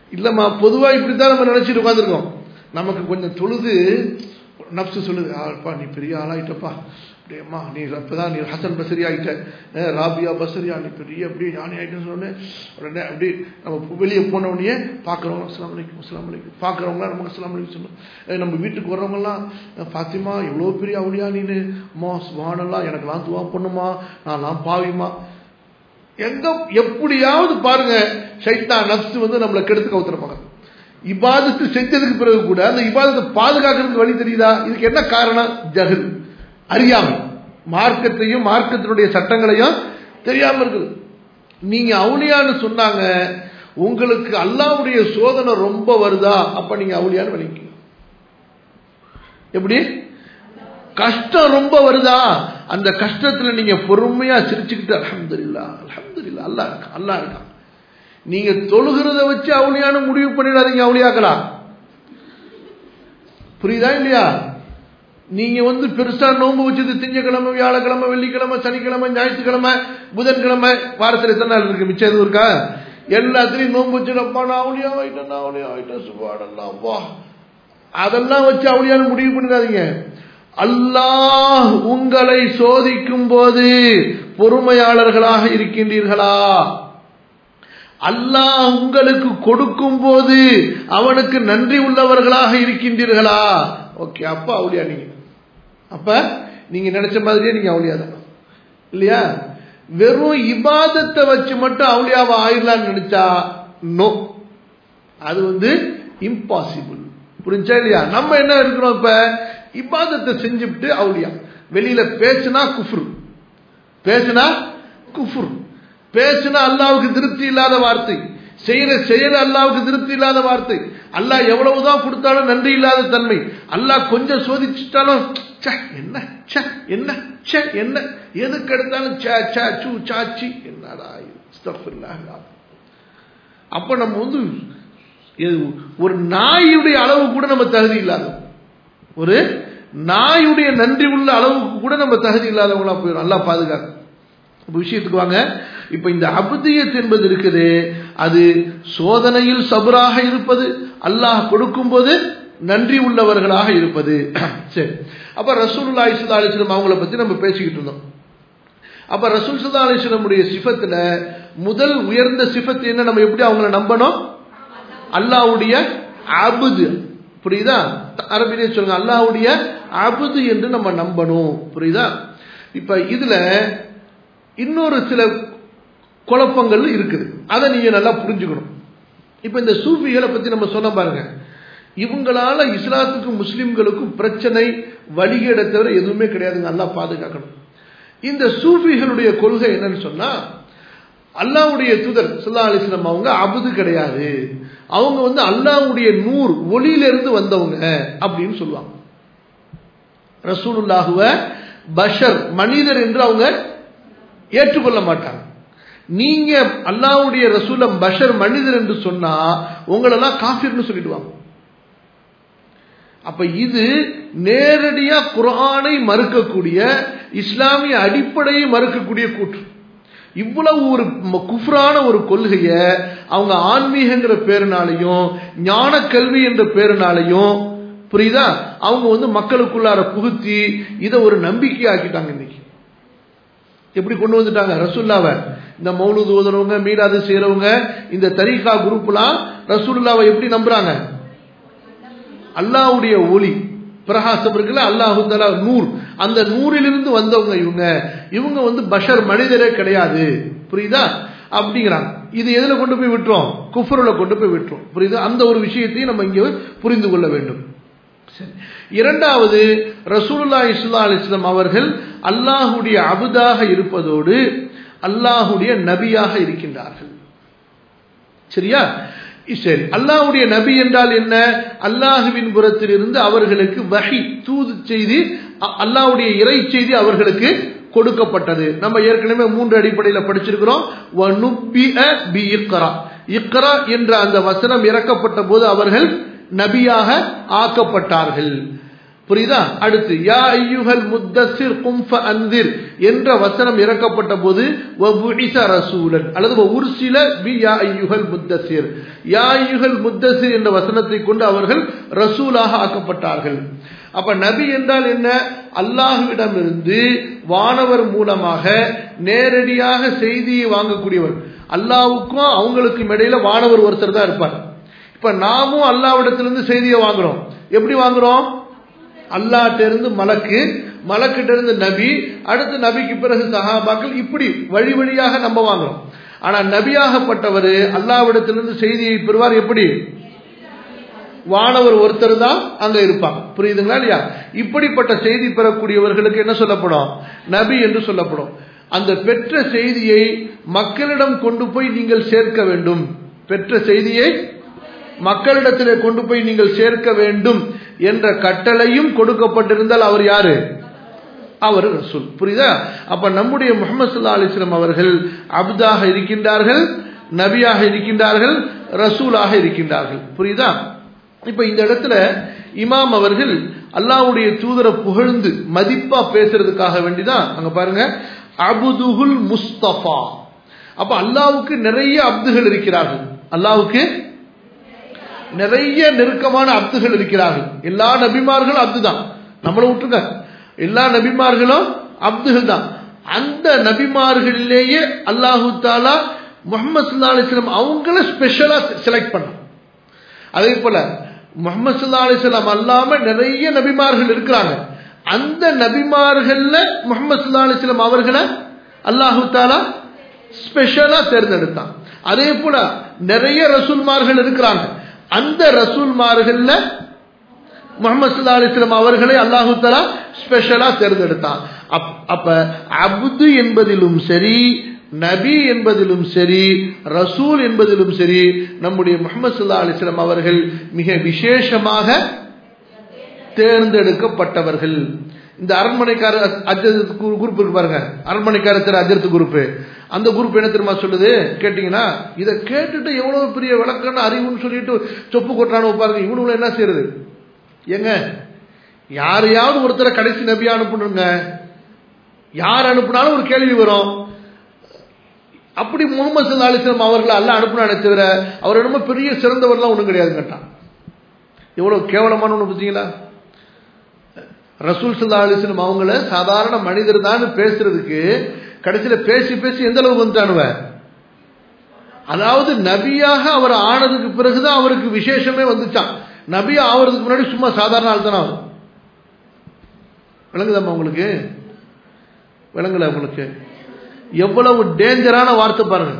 இல்லம்மா பொதுவா இப்படித்தான் நம்ம நினைச்சிட்டு உட்காந்துருக்கோம் நமக்கு கொஞ்சம் தொழுது நப்சு சொல்லுது ஆப்பா நீ பெரிய ஆளாயிட்டப்பா அப்படியேம்மா நீ அப்பதான் நீ ஹசன் பசரி ஆயிட்ட அஹ் ராபியா பசரியா நீ பெரிய அப்படியே ஞானி ஆயிட்டேன்னு சொன்னேன் உடனே அப்படி நம்ம வெளியே போன உடனே பார்க்குறவங்க அஸ்லாம் வலைக்கும் அஸ்லாம் வலைக்கும் பார்க்குறவங்களாம் நமக்கு அஸ்லாம் வலைக்கும் சொல்லணும் அஹ் நம்ம வீட்டுக்கு வர்றவங்கலாம் அஹ் பாத்திமா எவ்வளோ பெரிய அவளியா நீனு அம்மா சுபானெல்லாம் எனக்கெல்லாம் துவா பண்ணுமா நான்லாம் பாவிமா எங்க எப்படியாவது பாருங்க சைத்தான் நப்சு வந்து நம்மளை கெடுத்து கவுத்துறப்பாங்க இபாதத்து செஞ்சதுக்கு பிறகு கூட அந்த இபாதத்தை பாதுகாக்கிறதுக்கு வழி தெரியுதா இதுக்கு என்ன காரணம் ஜஹல் அறியாமை மார்க்கத்தையும் மார்க்கத்தினுடைய சட்டங்களையும் தெரியாம இருக்குது நீங்க அவுளியான்னு சொன்னாங்க உங்களுக்கு அல்லாவுடைய சோதனை ரொம்ப வருதா அப்ப நீங்க அவுளியான்னு விளங்கிக்கணும் எப்படி கஷ்டம் ரொம்ப வருதா அந்த கஷ்டத்துல நீங்க பொறுமையா சிரிச்சுக்கிட்டு அலமதுல்லா அலமதுல்லா அல்லா இருக்கா அல்லா இருக்கா நீங்க தொழுகிறத வச்சு அவளியான முடிவு பண்ணிடாதீங்க அவளியாக்கலாம் புரியுதா இல்லையா நீங்க வந்து பெருசா நோன்பு வச்சது திங்கக்கிழமை வியாழக்கிழமை வெள்ளிக்கிழமை சனிக்கிழமை ஞாயிற்றுக்கிழமை புதன்கிழமை வாரத்தில் எத்தனை நாள் இருக்கு மிச்சம் எதுவும் இருக்கா எல்லாத்துலயும் நோன்பு வச்சுடப்பா நான் அவளியா ஆயிட்டேன் நான் அவளியா ஆயிட்டேன் சுபாடெல்லாம் வா அதெல்லாம் வச்சு அவளியான முடிவு பண்ணிடாதீங்க அல்லாஹ் உங்களை சோதிக்கும் போது பொறுமையாளர்களாக இருக்கின்றீர்களா அல்லாஹ் உங்களுக்கு கொடுக்கும் போது அவனுக்கு நன்றி உள்ளவர்களாக இருக்கின்றீர்களா ஓகே அப்ப அவளியா நீங்க அப்ப நீங்க நினைச்ச மாதிரியே நீங்க அவளியா தான் இல்லையா வெறும் இபாதத்தை வச்சு மட்டும் அவளியாவை ஆயிடலாம்னு நினைச்சா நோ அது வந்து இம்பாசிபிள் புரிஞ்சா இல்லையா நம்ம என்ன இருக்கிறோம் இப்ப இபாதத்தை செஞ்சுட்டு அவளியா வெளியில பேசுனா குஃப்ரு பேசுனா குஃப்ரு பேசுனா அல்லாவுக்கு திருப்தி இல்லாத வார்த்தை செய்யற செயல் அல்லாவுக்கு திருப்தி இல்லாத வார்த்தை அல்லாஹ் எவ்வளவுதான் கொடுத்தாலும் நன்றி இல்லாத தன்மை அல்லாஹ் கொஞ்சம் சோதிச்சுட்டாலும் என்ன என்ன என்ன எதுக்கு எடுத்தாலும் சாச்சி என்னடா அப்ப நம்ம வந்து ஒரு நாயுடைய அளவு கூட நம்ம தகுதி இல்லாத ஒரு நாயுடைய நன்றி உள்ள அளவுக்கு கூட நம்ம தகுதி இல்லாதவங்களா போயிடும் நல்லா பாதுகாக்கும் விஷயத்துக்கு வாங்க இப்ப இந்த அபுதியத் என்பது இருக்குது அது சோதனையில் சபராக இருப்பது அல்லாஹ் கொடுக்கும் போது நன்றி உள்ளவர்களாக இருப்பது சரி அப்ப ரசூல்லா இஸ்லா அலிஸ்லம் அவங்கள பத்தி நம்ம பேசிக்கிட்டு இருந்தோம் அப்ப ரசூல் சல்லா அலிஸ்லமுடைய சிஃபத்துல முதல் உயர்ந்த சிஃபத் என்ன நம்ம எப்படி அவங்கள நம்பணும் அல்லாவுடைய அபுது புரியுதா அரபிலே சொல்லுங்க அல்லாவுடைய அபுது என்று நம்ம நம்பணும் புரியுதா இப்ப இதுல இன்னொரு சில குழப்பங்கள் இருக்குது அதை நீங்க நல்லா புரிஞ்சுக்கணும் இப்ப இந்த சூஃபிகளை பத்தி நம்ம சொன்ன பாருங்க இவங்களால இஸ்லாத்துக்கும் முஸ்லிம்களுக்கும் பிரச்சனை வழிகேட தவிர எதுவுமே கிடையாதுங்க நல்லா பாதுகாக்கணும் இந்த சூஃபிகளுடைய கொள்கை என்னன்னு சொன்னா அல்லாவுடைய தூதர் சுல்லா அலிஸ்லாம் அவங்க அபுது கிடையாது அவங்க வந்து அல்லாவுடைய நூறு ஒளியிலிருந்து வந்தவங்க அப்படின்னு சொல்லுவாங்க ரசூலுல்லாஹுவ பஷர் மனிதர் என்று அவங்க ஏற்றுக்கொள்ள மாட்டாங்க நீங்க அல்லாவுடைய ரசூல பஷர் மனிதர் என்று சொன்னா உங்களெல்லாம் காஃபிர்னு சொல்லிடுவாங்க அப்ப இது நேரடியா குரானை மறுக்கக்கூடிய இஸ்லாமிய அடிப்படையை மறுக்கக்கூடிய கூற்று இவ்வளவு ஒரு குஃப்ரான ஒரு கொள்கைய அவங்க ஆன்மீகங்கிற பேருனாலையும் ஞான கல்வி என்ற பேருனாலையும் புரியுதா அவங்க வந்து மக்களுக்குள்ளார புகுத்தி இதை ஒரு நம்பிக்கை ஆக்கிட்டாங்க இன்னைக்கு எப்படி கொண்டு வந்துட்டாங்க ரசுல்லாவை இந்த மௌலுது ஓதுறவங்க மீராது செய்யறவங்க இந்த தரீகா குரூப்லாம் ரசூல்லாவை எப்படி நம்புறாங்க அல்லாவுடைய ஒளி பிரகாசம் இருக்குல்ல அல்லாஹு தலா நூர் அந்த நூறிலிருந்து வந்தவங்க இவங்க இவங்க வந்து பஷர் மனிதரே கிடையாது புரியுதா அப்படிங்கிறாங்க இது எதுல கொண்டு போய் விட்டுரும் குஃபருல கொண்டு போய் விட்டுரும் புரியுதா அந்த ஒரு விஷயத்தையும் நம்ம இங்கே புரிந்து கொள்ள வேண்டும் இரண்டாவது ரசூலுல்லா இஸ்லா அலிஸ்லாம் அவர்கள் அல்லாஹுடைய அபுதாக இருப்பதோடு அல்லாஹுடைய நபியாக இருக்கின்றார்கள் சரியா சரி அல்லாஹுடைய நபி என்றால் என்ன அல்லாஹுவின் புறத்திலிருந்து அவர்களுக்கு வகை தூது செய்தி அல்லாஹுடைய இறை செய்தி அவர்களுக்கு கொடுக்கப்பட்டது நம்ம ஏற்கனவே மூன்று அடிப்படையில் படிச்சிருக்கிறோம் இக்ரா என்ற அந்த வசனம் இறக்கப்பட்ட போது அவர்கள் நபியாக ஆக்கப்பட்டார்கள் புரியுதா அடுத்து யா ஐயுகல் முத்தசிர் கும்ப அன்திர் என்ற வசனம் இறக்கப்பட்ட போது ரசூலன் அல்லது உர்சில பி யா ஐயுகல் முத்தசிர் யா ஐயுகல் முத்தசிர் என்ற வசனத்தை கொண்டு அவர்கள் ரசூலாக ஆக்கப்பட்டார்கள் அப்ப நபி என்றால் என்ன அல்லாஹுவிடமிருந்து வானவர் மூலமாக நேரடியாக செய்தியை வாங்கக்கூடியவர் அல்லாவுக்கும் அவங்களுக்கும் இடையில வானவர் ஒருத்தர் தான் இருப்பார் இப்ப நாமும் அல்லாவிடத்திலிருந்து செய்தியை வாங்குறோம் எப்படி வாங்குறோம் அல்லாட்ட இருந்து மலக்கு மலக்கிட்ட இருந்து நபி அடுத்து நபிக்கு பிறகு சஹாபாக்கள் இப்படி வழி வழியாக நம்ம வாங்குறோம் ஆனா நபியாகப்பட்டவர் அல்லாவிடத்திலிருந்து செய்தியை பெறுவார் எப்படி வானவர் ஒருத்தர் தான் அங்க இருப்பாங்க புரியுதுங்களா இல்லையா இப்படிப்பட்ட செய்தி பெறக்கூடியவர்களுக்கு என்ன சொல்லப்படும் நபி என்று சொல்லப்படும் அந்த பெற்ற செய்தியை மக்களிடம் கொண்டு போய் நீங்கள் சேர்க்க வேண்டும் பெற்ற செய்தியை மக்களிடத்திலே கொண்டு போய் நீங்கள் சேர்க்க வேண்டும் என்ற கட்டளையும் கொடுக்கப்பட்டிருந்தால் அவர் யாரு அவர் ரசூல் புரியுதா அப்ப நம்முடைய முகமது சல்லா அலிஸ்லாம் அவர்கள் அப்தாக இருக்கின்றார்கள் நபியாக இருக்கின்றார்கள் ரசூலாக இருக்கின்றார்கள் புரியுதா இப்ப இந்த இடத்துல இமாம் அவர்கள் அல்லாவுடைய தூதரை புகழ்ந்து மதிப்பா பேசுறதுக்காக வேண்டிதான் அங்க பாருங்க அபுதுகுல் முஸ்தபா அப்ப அல்லாவுக்கு நிறைய அப்துகள் இருக்கிறார்கள் அல்லாவுக்கு நிறைய நெருக்கமான அப்துகள் இருக்கிறார்கள் எல்லா நபிமார்களும் அப்து தான் நம்மளை விட்டுருங்க எல்லா நபிமார்களும் அப்துகள் தான் அந்த நபிமார்களிலேயே அல்லாஹு தாலா முகமது சல்லா அலிஸ்லாம் அவங்கள ஸ்பெஷலா செலக்ட் பண்ண அதே போல முகமது சல்லா அலிஸ்லாம் அல்லாம நிறைய நபிமார்கள் இருக்கிறாங்க அந்த நபிமார்கள்ல முகமது சல்லா அலிஸ்லாம் அவர்களை அல்லாஹு தாலா ஸ்பெஷலா தேர்ந்தெடுத்தான் அதே போல நிறைய ரசூல்மார்கள் இருக்கிறாங்க அந்த ரசூல்மார்கள்ல முகமது சல்லா அலிஸ்லாம் அவர்களை அல்லாஹு தலா ஸ்பெஷலா தேர்ந்தெடுத்தான் அப்ப அப்து என்பதிலும் சரி நபி என்பதிலும் சரி ரசூல் என்பதிலும் சரி நம்முடைய முகமது சல்லா அலிஸ்லாம் அவர்கள் மிக விசேஷமாக தேர்ந்தெடுக்கப்பட்டவர்கள் இந்த அரண்மனைக்கார அஜத்து குரூப் இருக்கு பாருங்க அரண்மனைக்காரத்தர் அஜத்து குரூப் அந்த குரூப் என்ன தெரியுமா சொல்லுது கேட்டீங்கன்னா இதை கேட்டுட்டு எவ்வளவு பெரிய விளக்கம்னு அறிவுன்னு சொல்லிட்டு சொப்பு கொட்டானு பாருங்க இவனுங்களை என்ன செய்யறது ஏங்க யாரையாவது ஒருத்தரை கடைசி நபியா அனுப்பணுங்க யார் அனுப்புனாலும் ஒரு கேள்வி வரும் அப்படி முகமது சல்லா அலிஸ்லாம் அவர்களை அல்ல அனுப்புனானே தவிர அவர் ரொம்ப பெரிய சிறந்தவர்லாம் ஒன்றும் கிடையாது கேட்டான் எவ்வளவு கேவலமான ஒன்று பார்த்தீங்களா ரசூல் சல்லா அலிஸ்லம் அவங்கள சாதாரண மனிதர் தான் பேசுறதுக்கு கடைசியில் பேசி பேசி எந்த அளவுக்கு வந்துட்டானுவ அதாவது நபியாக அவர் ஆனதுக்கு பிறகுதான் அவருக்கு விசேஷமே வந்துச்சான் நபி ஆவறதுக்கு முன்னாடி சும்மா சாதாரண ஆள் தானே அவர் விளங்குதாம்மா உங்களுக்கு விளங்கல உங்களுக்கு எவ்வளவு டேஞ்சரான வார்த்தை பாருங்க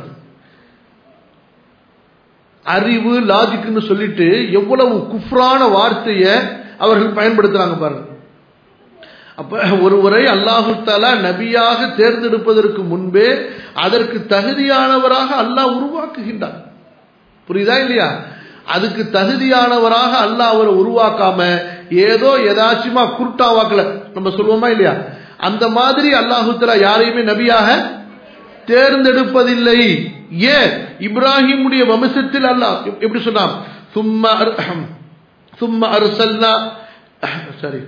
அறிவு லாஜிக்னு சொல்லிட்டு எவ்வளவு குஃப்ரான வார்த்தையை அவர்கள் பயன்படுத்துறாங்க பாருங்க அப்ப ஒருவரை அல்லாஹு தாலா நபியாக தேர்ந்தெடுப்பதற்கு முன்பே அதற்கு தகுதியானவராக அல்லாஹ் உருவாக்குகின்றார் புரியுதா இல்லையா அதுக்கு தகுதியானவராக அல்லாஹ் அவரை உருவாக்காம ஏதோ எதாச்சுமா குருட்டா வாக்கல நம்ம சொல்லுவோமா இல்லையா அந்த மாதிரி அல்லாஹு தலா யாரையுமே நபியாக தேர்ந்தெடுப்பதில்லை ஏன் இப்ராஹிமுடைய வம்சத்தில் அல்லாஹ் எப்படி சொன்னான் சும்மா சும்மா அருசல்லா சரி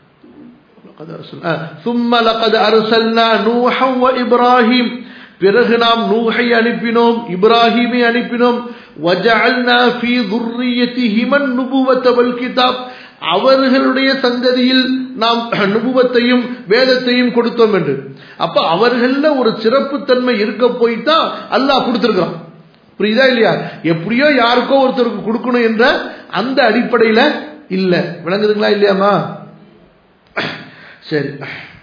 ثم لقد أرسلنا نوحا وإبراهيم பிறகு நாம் நூஹை அனுப்பினோம் இப்ராஹிமை அனுப்பினோம் வஜஅல்னா ஃபீ துர்ரியத்திஹிமன் நுபுவத வல் கிதாப் அவர்களுடைய சந்ததியில் நாம் நுபுவத்தையும் வேதத்தையும் கொடுத்தோம் என்று அப்ப அவர்கள ஒரு சிறப்பு தன்மை இருக்க போய்தான் அல்லாஹ் கொடுத்திருக்கான் புரியுதா இல்லையா எப்படியோ யாருக்கோ ஒருத்தருக்கு கொடுக்கணும் என்ற அந்த அடிப்படையில இல்ல விளங்குதுங்களா இல்லையாமா சரி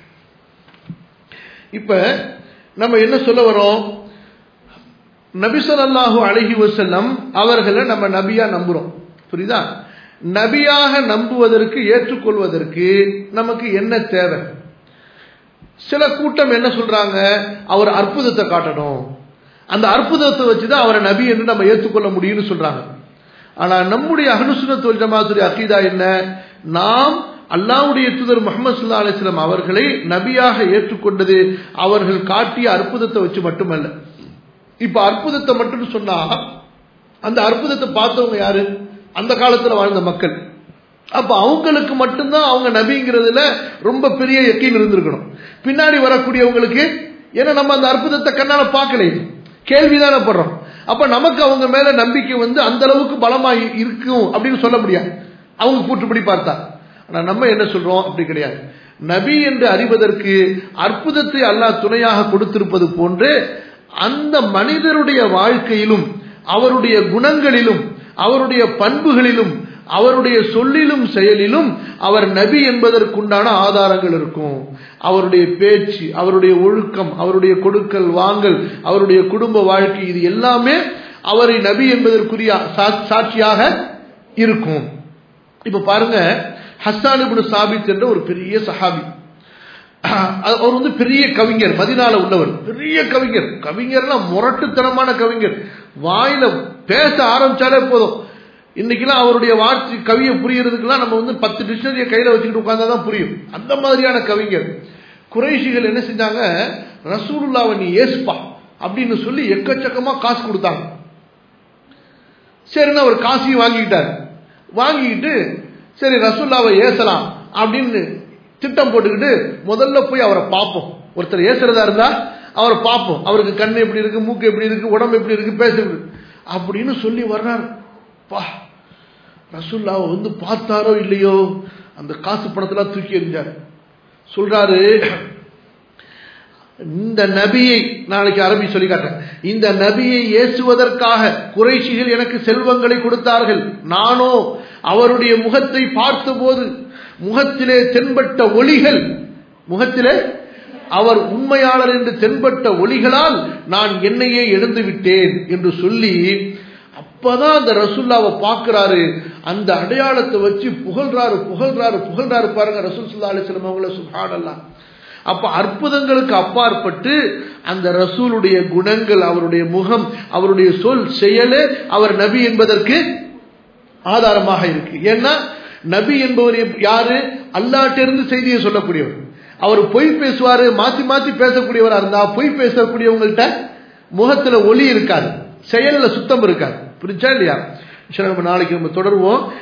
இப்ப நம்ம என்ன சொல்ல வரோம் நபிசல்லாஹு அழகி வசல்லம் அவர்களை நம்ம நபியா நம்புறோம் புரியுதா நபியாக நம்புவதற்கு ஏற்றுக்கொள்வதற்கு நமக்கு என்ன தேவை சில கூட்டம் என்ன சொல்றாங்க அவர் அற்புதத்தை காட்டணும் அந்த அற்புதத்தை வச்சுதான் அவரை நபி என்று நம்ம ஏற்றுக்கொள்ள முடியும்னு சொல்றாங்க ஆனா நம்முடைய அகனுசுனத்துவல் ஜமாத்துடைய அகீதா என்ன நாம் அல்லாவுடைய தூதர் முகமது சுல்லா அலிஸ்லாம் அவர்களை நபியாக ஏற்றுக்கொண்டது அவர்கள் காட்டிய அற்புதத்தை வச்சு மட்டுமல்ல இப்ப அற்புதத்தை மட்டும் சொன்னா அந்த அற்புதத்தை பார்த்தவங்க யாரு அந்த காலத்துல வாழ்ந்த மக்கள் அப்ப அவங்களுக்கு மட்டும்தான் அவங்க நபிங்கிறதுல ரொம்ப பெரிய எக்கீன் இருந்திருக்கணும் பின்னாடி வரக்கூடியவங்களுக்கு ஏன்னா நம்ம அந்த அற்புதத்தை கண்ணால பார்க்கலையே கேள்விதானே படுறோம் அப்ப நமக்கு அவங்க மேல நம்பிக்கை வந்து அந்த அளவுக்கு பலமா இருக்கும் அப்படின்னு சொல்ல முடியாது அவங்க கூற்றுப்படி பார்த்தா ஆனா நம்ம என்ன சொல்றோம் அப்படி கிடையாது நபி என்று அறிவதற்கு அற்புதத்தை அல்லாஹ் துணையாக கொடுத்திருப்பது போன்று அந்த மனிதருடைய வாழ்க்கையிலும் அவருடைய குணங்களிலும் அவருடைய பண்புகளிலும் அவருடைய சொல்லிலும் செயலிலும் அவர் நபி என்பதற்குண்டான ஆதாரங்கள் இருக்கும் அவருடைய பேச்சு அவருடைய ஒழுக்கம் அவருடைய கொடுக்கல் வாங்கல் அவருடைய குடும்ப வாழ்க்கை இது எல்லாமே அவரை நபி என்பதற்குரிய சாட்சியாக இருக்கும் இப்ப பாருங்க ஹஸ்தான் இப்னு சாபித் என்ற ஒரு பெரிய சஹாபி அவர் வந்து பெரிய கவிஞர் மதினால உள்ளவர் பெரிய கவிஞர் கவிஞர்னா முரட்டுத்தனமான கவிஞர் வாயில பேச ஆரம்பிச்சாலே போதும் இன்னைக்கெல்லாம் அவருடைய வார்த்தை கவியை புரியறதுக்கெல்லாம் நம்ம வந்து பத்து டிக்ஷனரியை கையில வச்சுக்கிட்டு உட்கார்ந்தாதான் புரியும் அந்த மாதிரியான கவிஞர் குறைஷிகள் என்ன செஞ்சாங்க ரசூலுல்லாவை நீ ஏசுப்பா அப்படின்னு சொல்லி எக்கச்சக்கமா காசு கொடுத்தாங்க சரின்னு அவர் காசையும் வாங்கிக்கிட்டார் வாங்கிக்கிட்டு சரி ரசூல்லாவை ஏசலாம் அப்படின்னு திட்டம் போட்டுக்கிட்டு முதல்ல போய் அவரை பார்ப்போம் ஒருத்தர் ஏசுறதா இருந்தா அவரை பார்ப்போம் அவருக்கு கண் எப்படி இருக்கு மூக்கு எப்படி இருக்கு உடம்பு எப்படி இருக்கு பேசுறது அப்படின்னு சொல்லி வர்றாரு பா ரசூல்லாவை வந்து பார்த்தாரோ இல்லையோ அந்த காசு பணத்தெல்லாம் தூக்கி எறிஞ்சாரு சொல்றாரு இந்த நபியை நாளைக்கு அரபி சொல்லி காட்டுறேன் இந்த நபியை ஏசுவதற்காக குறைஷிகள் எனக்கு செல்வங்களை கொடுத்தார்கள் நானோ அவருடைய முகத்தை பார்த்தபோது முகத்திலே தென்பட்ட ஒளிகள் முகத்திலே அவர் உண்மையாளர் என்று தென்பட்ட ஒளிகளால் நான் என்னையே எழுந்து விட்டேன் என்று சொல்லி அப்பதான் அந்த ரசுல்லாவை பார்க்கிறாரு அந்த அடையாளத்தை வச்சு புகழ்றாரு புகழ்றாரு புகழ்றாரு பாருங்க ரசூல் சுல்லா அலிஸ்லம் அவங்கள சுபானல்லா அப்ப அற்புதங்களுக்கு அப்பாற்பட்டு அந்த ரசூலுடைய குணங்கள் அவருடைய முகம் அவருடைய சொல் செயலே அவர் நபி என்பதற்கு ஆதாரமாக இருக்கு ஏன்னா நபி என்பவர் யாரு அல்லாட்டிருந்து செய்தியை சொல்லக்கூடியவர் அவர் பொய் பேசுவாரு மாத்தி மாத்தி பேசக்கூடியவரா இருந்தா பொய் பேசக்கூடியவங்கள்ட்ட முகத்துல ஒளி இருக்காது செயல்ல சுத்தம் இருக்காது புரிஞ்சா இல்லையா நாளைக்கு நம்ம தொடருவோம்